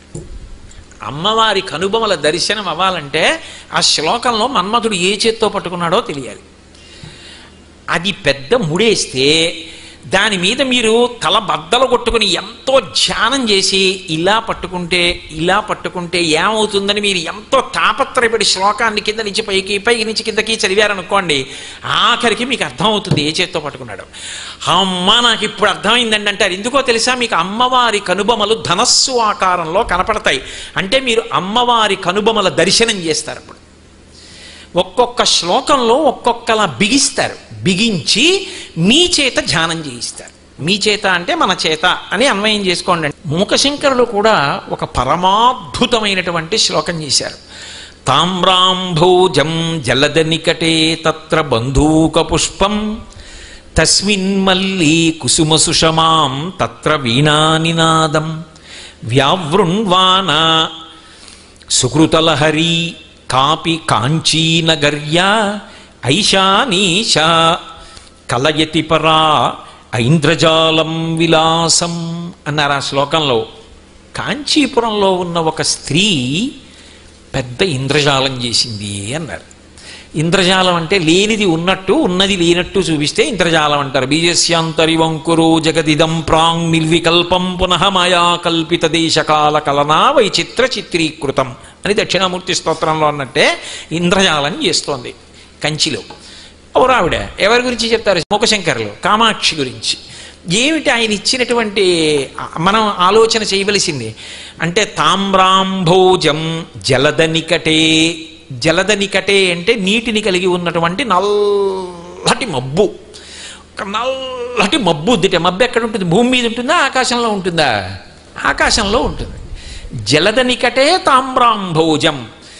అమ్మవారి కనుబొమల దర్శనం అవ్వాలంటే ఆ శ్లోకంలో మన్మధుడు ఏ చేత్తో పట్టుకున్నాడో తెలియాలి అది పెద్ద ముడేస్తే దాని మీద మీరు తల బద్దలు కొట్టుకుని ఎంతో ధ్యానం చేసి ఇలా పట్టుకుంటే ఇలా పట్టుకుంటే ఏమవుతుందని మీరు ఎంతో తాపత్రయపడి శ్లోకాన్ని కింద నుంచి పైకి పైకి నుంచి కిందకి చదివారనుకోండి ఆఖరికి మీకు అర్థమవుతుంది ఏ చేత్తో పట్టుకున్నాడు అమ్మ నాకు ఇప్పుడు అర్థమైందండి అంటారు ఎందుకో తెలుసా మీకు అమ్మవారి కనుబొమలు ధనస్సు ఆకారంలో కనపడతాయి అంటే మీరు అమ్మవారి కనుబొమల దర్శనం చేస్తారు అప్పుడు ఒక్కొక్క శ్లోకంలో ఒక్కొక్కలా బిగిస్తారు బిగించి మీ చేత ధ్యానం చేయిస్తారు మీ చేత అంటే మన చేత అని అన్వయం చేసుకోండి మూకశంకరులు కూడా ఒక పరమాద్భుతమైనటువంటి శ్లోకం చేశారు తామ్రాంభోజం జలద నికటే తత్ర బంధూక పుష్పం తస్మిన్ మల్లీ కుసుమ సుషమాం తత్ర వీణానినాదం వ్యావృణ్వాన సుకృతలహరీ కాపి కాంచీనగర్యా ఐశానీశా కలయతి పరా ఐంద్రజాలం విలాసం అన్నారు ఆ శ్లోకంలో కాంచీపురంలో ఉన్న ఒక స్త్రీ పెద్ద ఇంద్రజాలం చేసింది అన్నారు ఇంద్రజాలం అంటే లేనిది ఉన్నట్టు ఉన్నది లేనట్టు చూపిస్తే ఇంద్రజాలం అంటారు బీజస్యాంతరివంకురో జగదిదం ప్రాంగ్ నిర్వికల్పం పునః మాయా కల్పిత దేశకాల కలనా వైచిత్ర చిత్రీకృతం అని దక్షిణామూర్తి స్తోత్రంలో అన్నట్టే ఇంద్రజాలం చేస్తోంది కంచిలో ఔరావిడ ఎవరి గురించి చెప్తారు మూకశంకర్లు కామాక్షి గురించి ఏమిటి ఆయన ఇచ్చినటువంటి మనం ఆలోచన చేయవలసింది అంటే తామ్రాంభోజం జలద నికటే జలద నికటే అంటే నీటిని కలిగి ఉన్నటువంటి నల్లటి మబ్బు ఒక నల్లటి మబ్బు ఉందిటే మబ్బు ఎక్కడ ఉంటుంది భూమి మీద ఉంటుందా ఆకాశంలో ఉంటుందా ఆకాశంలో ఉంటుంది జలద నికటే తామ్రాంభోజం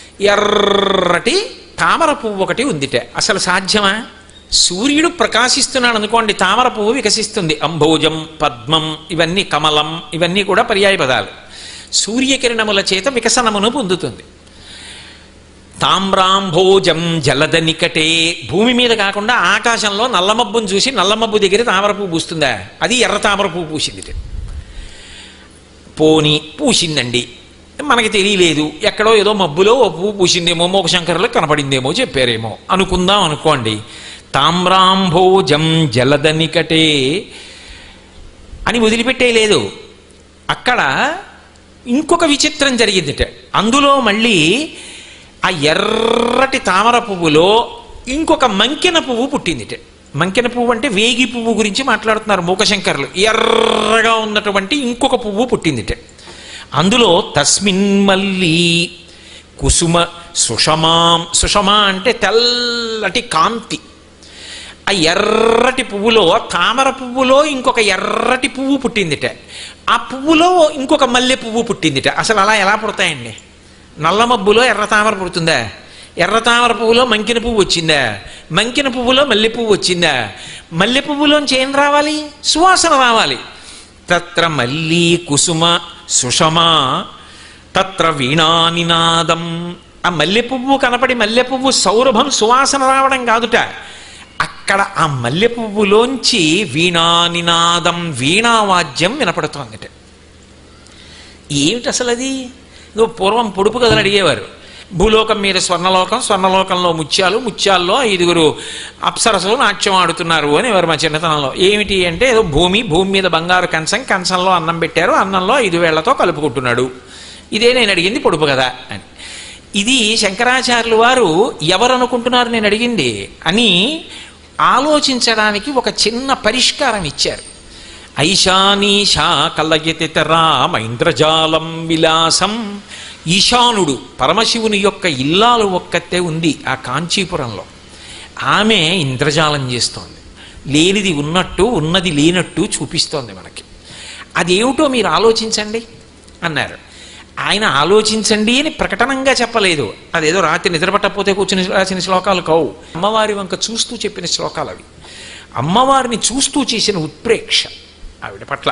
ఎర్రటి తామర పువ్వు ఒకటి ఉందిట అసలు సాధ్యమా సూర్యుడు ప్రకాశిస్తున్నాడు అనుకోండి తామర పువ్వు వికసిస్తుంది అంభోజం పద్మం ఇవన్నీ కమలం ఇవన్నీ కూడా పర్యాయ పదాలు సూర్యకిరణముల చేత వికసనమును పొందుతుంది తామ్రాంభోజం జలద నికటే భూమి మీద కాకుండా ఆకాశంలో నల్లమబ్బును చూసి నల్లమబ్బు దగ్గర తామర పువ్వు పూస్తుందా అది ఎర్ర తామర పువ్వు పూసింది పోని పూసిందండి మనకి తెలియలేదు ఎక్కడో ఏదో మబ్బులో ఓ పువ్వు పూసిందేమో మోకశంకరులకు కనపడిందేమో చెప్పారేమో అనుకుందాం అనుకోండి తామ్రాంభోజం జలద నికటే అని వదిలిపెట్టేయలేదు అక్కడ ఇంకొక విచిత్రం జరిగిందిట అందులో మళ్ళీ ఆ ఎర్రటి తామర పువ్వులో ఇంకొక మంకెన పువ్వు పుట్టిందిట మంకెన పువ్వు అంటే వేగి పువ్వు గురించి మాట్లాడుతున్నారు మూకశంకర్లు ఎర్రగా ఉన్నటువంటి ఇంకొక పువ్వు పుట్టిందిట అందులో తస్మిన్ మల్లి కుసుమ సుషమాం సుషమా అంటే తెల్లటి కాంతి ఆ ఎర్రటి పువ్వులో తామర పువ్వులో ఇంకొక ఎర్రటి పువ్వు పుట్టిందిట ఆ పువ్వులో ఇంకొక మల్లె పువ్వు పుట్టిందిట అసలు అలా ఎలా పుడతాయండి నల్ల మబ్బులో ఎర్ర తామర పుడుతుందా ఎర్ర తామర పువ్వులో మంకిన పువ్వు వచ్చిందా మంకిన పువ్వులో మల్లె పువ్వు వచ్చిందా మల్లె పువ్వులోంచి ఏం రావాలి సువాసన రావాలి తత్ర మల్లీ కుసుమ సుషమా తత్ర వీణానినాదం ఆ మల్లె పువ్వు కనపడి మల్లె పువ్వు సౌరభం సువాసన రావడం కాదుట అక్కడ ఆ మల్లె పువ్వులోంచి వీణానినాదం వీణావాద్యం వినపడుతోందిట ఏమిటి అసలు అది నువ్వు పూర్వం పొడుపు కథలు అడిగేవారు భూలోకం మీద స్వర్ణలోకం స్వర్ణలోకంలో ముత్యాలు ముత్యాల్లో ఐదుగురు అప్సరసలు నాట్యం ఆడుతున్నారు అని ఎవరు మా చిన్నతనంలో ఏమిటి అంటే ఏదో భూమి భూమి మీద బంగారు కంచం కంచంలో అన్నం పెట్టారు అన్నంలో ఐదు వేళ్లతో కలుపుకుంటున్నాడు ఇదే నేను అడిగింది పొడుపు కదా అని ఇది శంకరాచార్యులు వారు ఎవరు అనుకుంటున్నారు నేను అడిగింది అని ఆలోచించడానికి ఒక చిన్న పరిష్కారం ఇచ్చారు ఐశానీషా కలయతితరామ ఇంద్రజాలం విలాసం ఈశానుడు పరమశివుని యొక్క ఇల్లాలు ఒక్కతే ఉంది ఆ కాంచీపురంలో ఆమె ఇంద్రజాలం చేస్తోంది లేనిది ఉన్నట్టు ఉన్నది లేనట్టు చూపిస్తోంది మనకి అదేమిటో మీరు ఆలోచించండి అన్నారు ఆయన ఆలోచించండి అని ప్రకటనంగా చెప్పలేదు అదేదో రాత్రి నిద్రపట్టకపోతే కూర్చుని రాసిన శ్లోకాలు కావు అమ్మవారి వంక చూస్తూ చెప్పిన శ్లోకాలు అవి అమ్మవారిని చూస్తూ చేసిన ఉత్ప్రేక్ష ఆవిడ పట్ల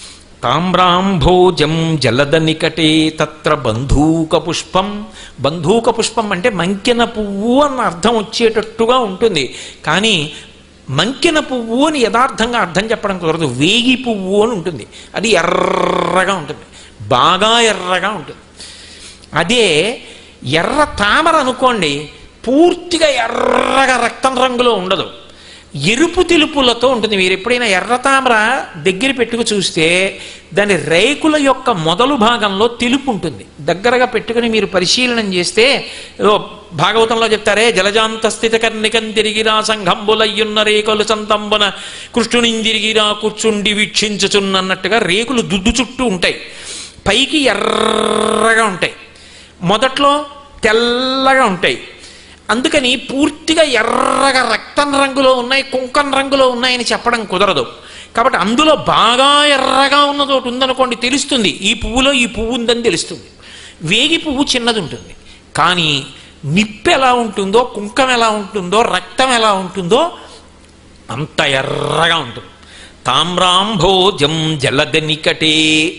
తామ్రాంభోజం జలద నికటే తత్ర బంధూక పుష్పం బంధూక పుష్పం అంటే మంకెన పువ్వు అన్న అర్థం వచ్చేటట్టుగా ఉంటుంది కానీ మంకెన పువ్వు అని యథార్థంగా అర్థం చెప్పడం కుదరదు వేగి పువ్వు అని ఉంటుంది అది ఎర్రగా ఉంటుంది బాగా ఎర్రగా ఉంటుంది అదే ఎర్ర తామర అనుకోండి పూర్తిగా ఎర్రగా రక్తం రంగులో ఉండదు ఎరుపు తెలుపులతో ఉంటుంది మీరు ఎప్పుడైనా ఎర్ర తామర దగ్గర పెట్టుకు చూస్తే దాని రేకుల యొక్క మొదలు భాగంలో తెలుపు ఉంటుంది దగ్గరగా పెట్టుకుని మీరు పరిశీలనం చేస్తే ఏదో భాగవతంలో చెప్తారే జలజాంత స్థిత కర్ణికం తిరిగిరా సంఘంబులయ్యున్న రేకులు సంతంబన కృష్ణునిందిరిగిరా కూర్చుండి వీక్షించుచున్నట్టుగా రేకులు దుద్దు చుట్టూ ఉంటాయి పైకి ఎర్రగా ఉంటాయి మొదట్లో తెల్లగా ఉంటాయి అందుకని పూర్తిగా ఎర్రగా రక్తం రంగులో ఉన్నాయి కుంకం రంగులో ఉన్నాయని చెప్పడం కుదరదు కాబట్టి అందులో బాగా ఎర్రగా ఉన్నది ఒకటి ఉందనుకోండి తెలుస్తుంది ఈ పువ్వులో ఈ పువ్వు ఉందని తెలుస్తుంది వేగి పువ్వు చిన్నది ఉంటుంది కానీ నిప్పు ఎలా ఉంటుందో కుంకం ఎలా ఉంటుందో రక్తం ఎలా ఉంటుందో అంత ఎర్రగా ఉంటుంది తామ్రాంభోజం జలద నికటే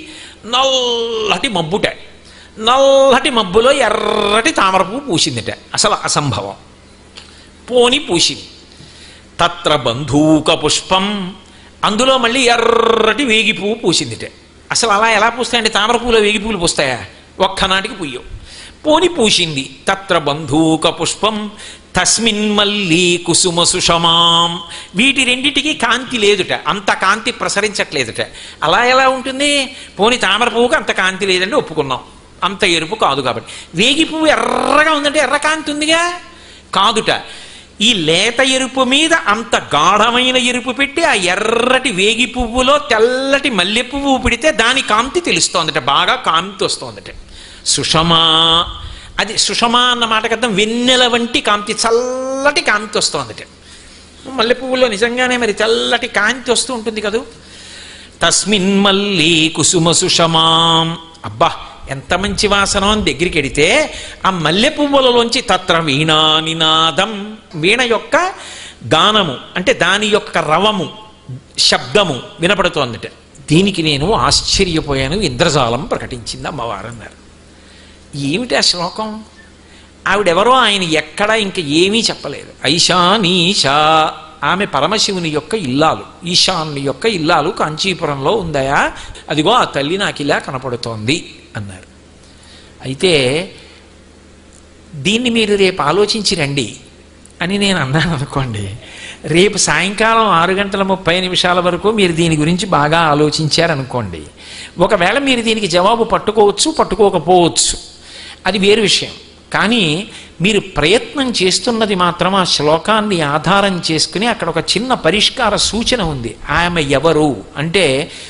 నల్లటి మబ్బుట నల్లటి మబ్బులో ఎర్రటి తామర పువ్వు పూసిందిట అసలు అసంభవం పోని పూసింది తత్ర బంధూక పుష్పం అందులో మళ్ళీ ఎర్రటి వేగి పువ్వు పూసిందిట అసలు అలా ఎలా పూస్తాయండి తామర పువ్వులో వేగి పువ్వులు పూస్తాయా ఒక్కనాటికి పుయ్యవు పోని పూసింది తత్ర బంధూక పుష్పం తస్మిన్ మల్లి కుసుమ సుషమాం వీటి రెండిటికి కాంతి లేదుట అంత కాంతి ప్రసరించట్లేదుట అలా ఎలా ఉంటుంది పోని తామర పువ్వుకి అంత కాంతి లేదండి ఒప్పుకున్నాం అంత ఎరుపు కాదు కాబట్టి వేగి పువ్వు ఎర్రగా ఉందంటే ఎర్ర కాంతి ఉందిగా కాదుట ఈ లేత ఎరుపు మీద అంత గాఢమైన ఎరుపు పెట్టి ఆ ఎర్రటి వేగి పువ్వులో తెల్లటి మల్లె పువ్వు పెడితే దాని కాంతి తెలుస్తోందట బాగా కాంతి వస్తోందట సుషమా అది సుషమా అన్న మాటకి అర్థం వెన్నెల వంటి కాంతి చల్లటి కాంతి వస్తోందట మల్లె పువ్వులో నిజంగానే మరి తెల్లటి కాంతి వస్తూ ఉంటుంది కదూ తస్మిన్ మల్లి కుసుమ సుషమాం అబ్బా ఎంత మంచి వాసనం అని దగ్గరికి ఎడితే ఆ మల్లె పువ్వులలోంచి తత్ర వీణా నినాదం వీణ యొక్క గానము అంటే దాని యొక్క రవము శబ్దము వినపడుతోందట దీనికి నేను ఆశ్చర్యపోయాను ఇంద్రజాలం ప్రకటించింది అమ్మవారు అన్నారు ఏమిటి ఆ శ్లోకం ఆవిడెవరో ఆయన ఎక్కడా ఇంక ఏమీ చెప్పలేదు ఐశానీషా ఆమె పరమశివుని యొక్క ఇల్లాలు ఈశాన్ని యొక్క ఇల్లాలు కాంచీపురంలో ఉందయా అదిగో ఆ తల్లి నాకు ఇలా కనపడుతోంది అన్నారు అయితే దీన్ని మీరు రేపు ఆలోచించి రండి అని నేను అన్నాను అనుకోండి రేపు సాయంకాలం ఆరు గంటల ముప్పై నిమిషాల వరకు మీరు దీని గురించి బాగా ఆలోచించారనుకోండి ఒకవేళ మీరు దీనికి జవాబు పట్టుకోవచ్చు పట్టుకోకపోవచ్చు అది వేరు విషయం కానీ మీరు ప్రయత్నం చేస్తున్నది మాత్రం ఆ శ్లోకాన్ని ఆధారం చేసుకుని అక్కడ ఒక చిన్న పరిష్కార సూచన ఉంది ఆమె ఎవరు అంటే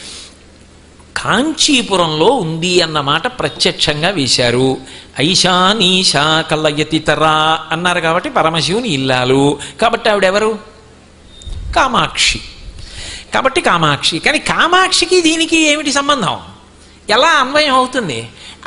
కాంచీపురంలో ఉంది అన్నమాట ప్రత్యక్షంగా వేశారు ఐశానీషా కలయతితరా అన్నారు కాబట్టి పరమశివుని ఇల్లాలు కాబట్టి ఆవిడెవరు కామాక్షి కాబట్టి కామాక్షి కానీ కామాక్షికి దీనికి ఏమిటి సంబంధం ఎలా అన్వయం అవుతుంది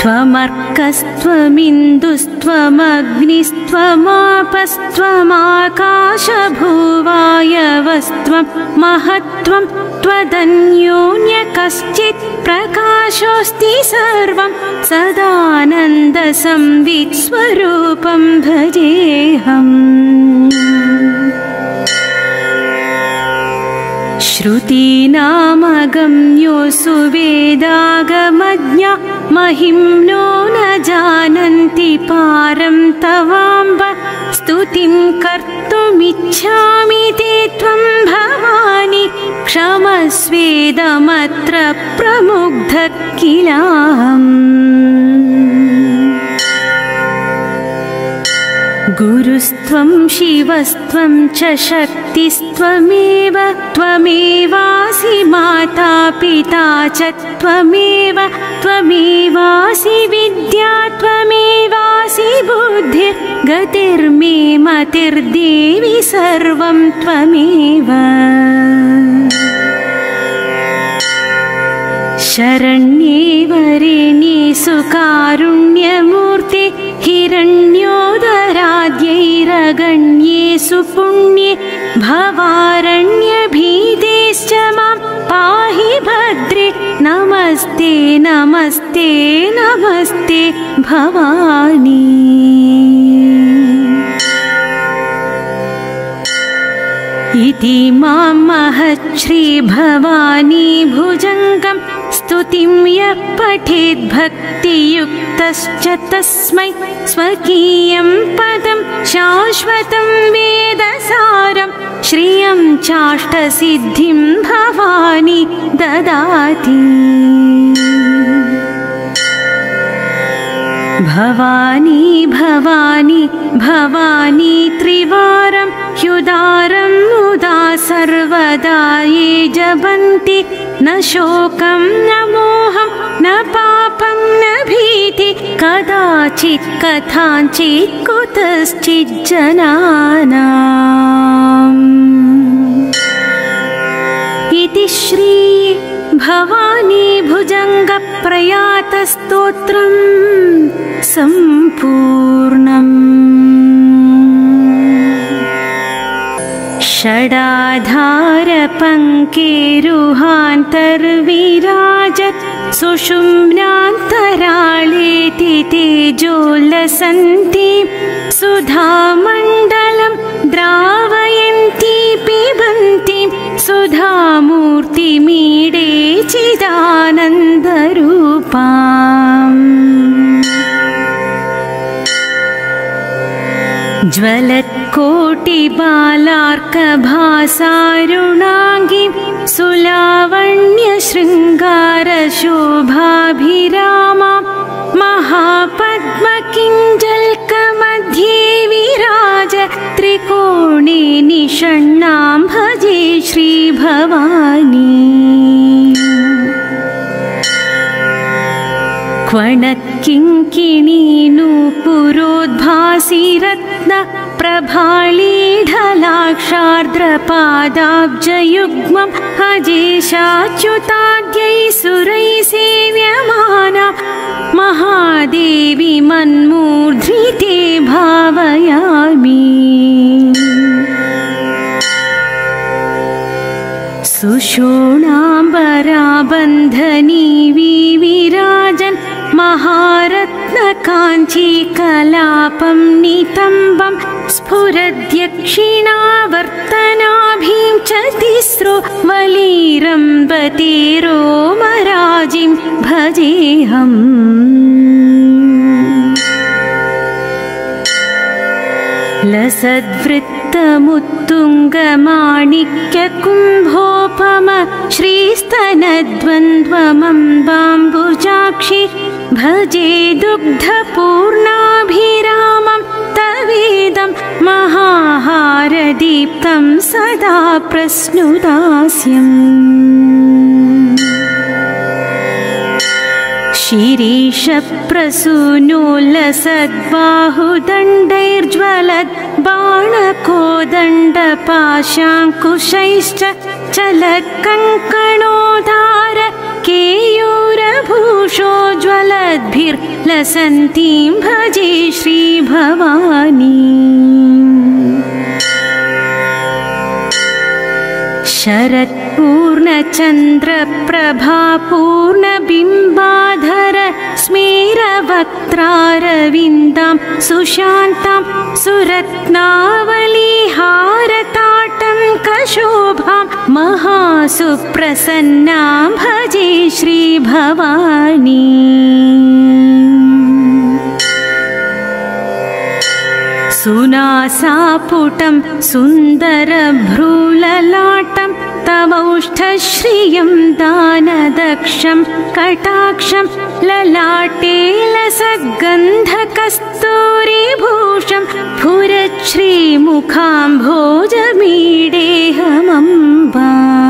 त्वमर्कस्त्वमिन्दुस्त्वमग्निस्त्वमाकाशभुवायवस्त्वं महत्त्वं त्वदन्योन्य कश्चित् प्रकाशोऽस्ति सर्वं सदानन्दसंवित्स्वरूपं भजेऽहम् श्रुतीनामगम्योऽसु वेदागमज्ञा महिम्नो न जानन्ति पारं तवाम्ब स्तुतिं कर्तुमिच्छामि ते त्वं भवानि क्षमस्वेदमत्र प्रमुग्ध किलाम् गुरुस्त्वं शिवस्त्वं च शक्तिस्त्वमेव त्वमेवासि माता पिता च त्वमेव त्वमेवासि विद्या त्वमेवासि बुद्धिर्गतिर्मे मतिर्देवि सर्वं त्वमेव शरण्ये वरेण्ये सुकारुण्यमूर्ते हिरण्योदराद्यैरगण्येषु पुण्ये भवारण्यभीतेश्च मां पाहि भद्रे नमस्ते नमस्ते नमस्ते भवानी इति मां महच्छ्रीभवानी भुजङ्गं स्तुतिं यः पठेद्भक्तियुक्तश्च तस्मै स्वकीयं पदं शाश्वतं वेदसारं श्रियं चाष्टसिद्धिं भवानी ददाति भवानी भवानी भवानी त्रिवारं ह्युदारं मुदा सर्वदा ये जपन्ति न शोकं न मोहं न पापं न भीति कदाचित् कथाञ्चित् कुतश्चिज्जनानाम् इति श्री भवानी भुजङ्गप्रयातस्तोत्रम् सम्पूर्णम् षडाधारपङ्केरुहान्तर्विराजत् सुषुम्नान्तराळेति तेजोल्लसन्ति सुधामण्डलं द्रावयन्ती पिबन्ति सुधामूर्तिमीडे चिदानन्दरूपाम् ज्वलत्कोटिबालार्कभासारुणाङ्गी सुलावण्यशृङ्गारशोभाभिरामा महापद्मकिञ्जल्कमध्ये विराज त्रिकोणे निषण्णां भजे श्रीभवानी क्वणक्किङ्किणीनूपुरोद्भासि रत्न प्रभाळीढलाक्षार्द्रपादाब्जयुग्मम् अजेशाच्युताद्यै सुरैः सेव्यमाना महादेवी मन्मूर्ध्रिते भावयामि सुषोणाम्बराबन्धनी विविराजन् महारत्नकाञ्चीकलापं नितम्बं स्फुरद्यक्षिणावर्तनाभीं च तिस्रो वलीरम्बतेरोमराजिं भजेऽहम् लसद्वृत्तमुत्तुङ्गमाणिक्यकुम्भोपम श्रीस्तनद्वन्द्वमम्बाम्बुजाक्षि भजे दुग्धपूर्णाभिरामं तवेदं महाहारदीप्तं सदा प्रस्नुदास्यम् शिरीषप्रसूनोल्लसद्बाहुदण्डैर्ज्वलद् बाणकोदण्डपाशाङ्कुशैश्च चलत्कङ्कणोदार केयूरभूषोज्ज्वल वरद्भिर्लसन्तीं भजे श्रीभवानी शरत्पूर्णचन्द्रप्रभापूर्णबिम्बाधर स्मेरवक्त्रारविन्दां सुशान्तां सुरत्नावलीहारताटं कशोभां महासुप्रसन्नां भजे श्रीभवानी सुनासापुटं सुन्दरभ्रूललाटं तवौष्ठश्रियं दानदक्षं कटाक्षं ललाटे लसगन्धकस्तूरिभूषं फुरच्छ्रीमुखाम्भोजमीडेहमम्बा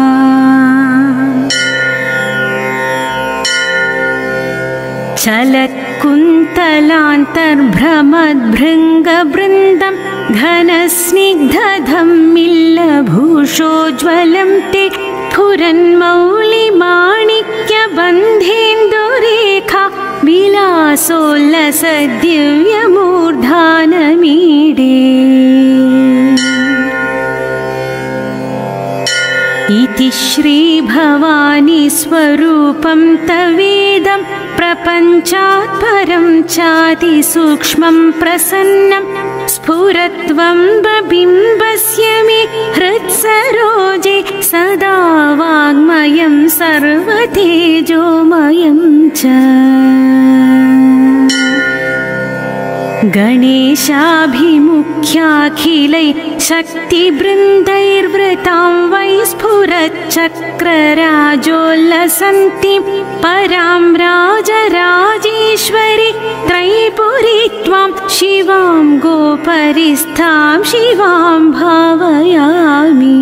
चलत्कुन्तलान्तर्भ्रमद्भृङ्गबृन्दं घनस्निग्धधं मिल्लभूषोज्ज्वलं ते फुरन्मौलिमाणिक्यबन्धेन्दुरेखा विलासोल्लसदिव्यमूर्धानमीडे इति श्रीभवानी स्वरूपं तवेदं प्रपञ्चात् परं चातिसूक्ष्मं प्रसन्नं स्फुरत्वं बबिम्बस्य मे हृत्सरोजे सदा वाङ्मयं सर्वतेजोमयं च गणेशाभिमुख्याखिलै शक्तिबृन्दैर्वृतां वै स्फुरच्चक्रराजोल्लसन्तीं परां राजराजेश्वरि त्रैपुरी त्वां शिवां गोपरिस्थां शिवां भावयामि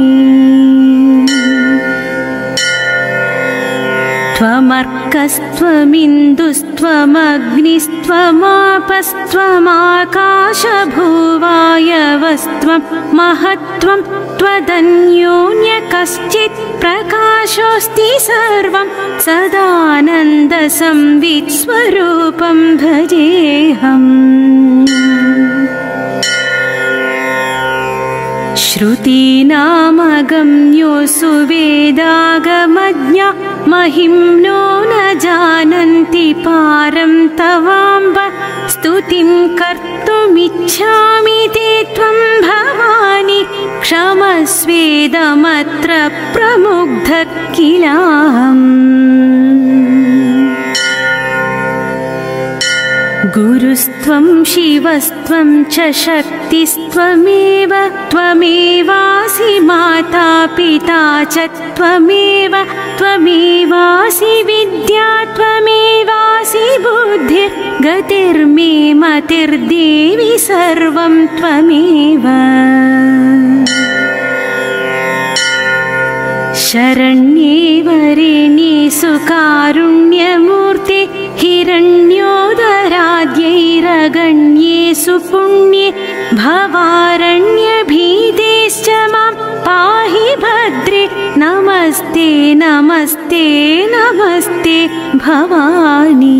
त्वमर्कस्त्वमिन्दुस्त्वमग्निस्त्वमाकाशभुवायवस्त्वं महत्त्वं त्वदन्योन्य कश्चित् प्रकाशोऽस्ति सर्वं सदानन्दसंवित्स्वरूपं भजेऽहम् श्रुतीनामगम्योऽसु वेदागमज्ञा महिम्नो न जानन्ति पारं तवाम्ब स्तुतिं कर्तुमिच्छामि ते त्वं भवानि क्षमस्वेदमत्र प्रमुग्ध किलाम् गुरुस्त्वं शिवस्त्वं च शक्तिस्त्वमेव त्वमेवासि माता पिता च त्वमेव त्वमेवासि विद्या त्वमेवासि बुद्धिर्गतिर्मे मतिर्देवि सर्वं त्वमेव शरण्ये वरेण्ये सुकारुण्यमूर्ते हिरण्योदराद्यैरगण्येषु पुण्ये भवारण्यभीतेश्च मां पाहि भद्रे नमस्ते नमस्ते नमस्ते भवानी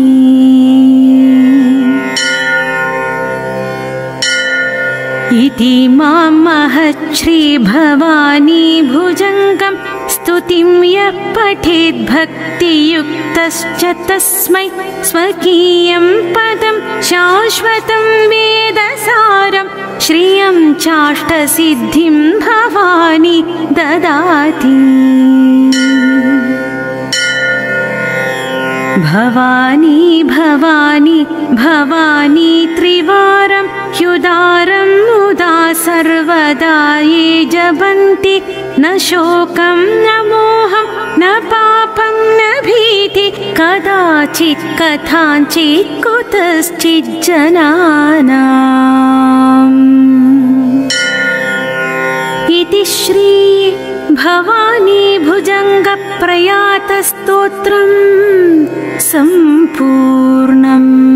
इति मां महच्छ्रीभवानी भुजङ्गं स्तुतिं यः पठेद्भक्तियुक्तश्च तस्मै स्वकीयं पदं शाश्वतं वेदसारं श्रियं चाष्टसिद्धिं भवानी ददाति भवानी भवानी भवानी त्रिवारं ह्युदारं मुदा सर्वदा ये जपन्ति न शोकं न मोहं न पापं न भीति कदाचित् कथाञ्चित् कुतश्चिज्जनानाम् इति श्री भवानी भुजङ्गप्रयातस्तोत्रम् सम्पूर्णम्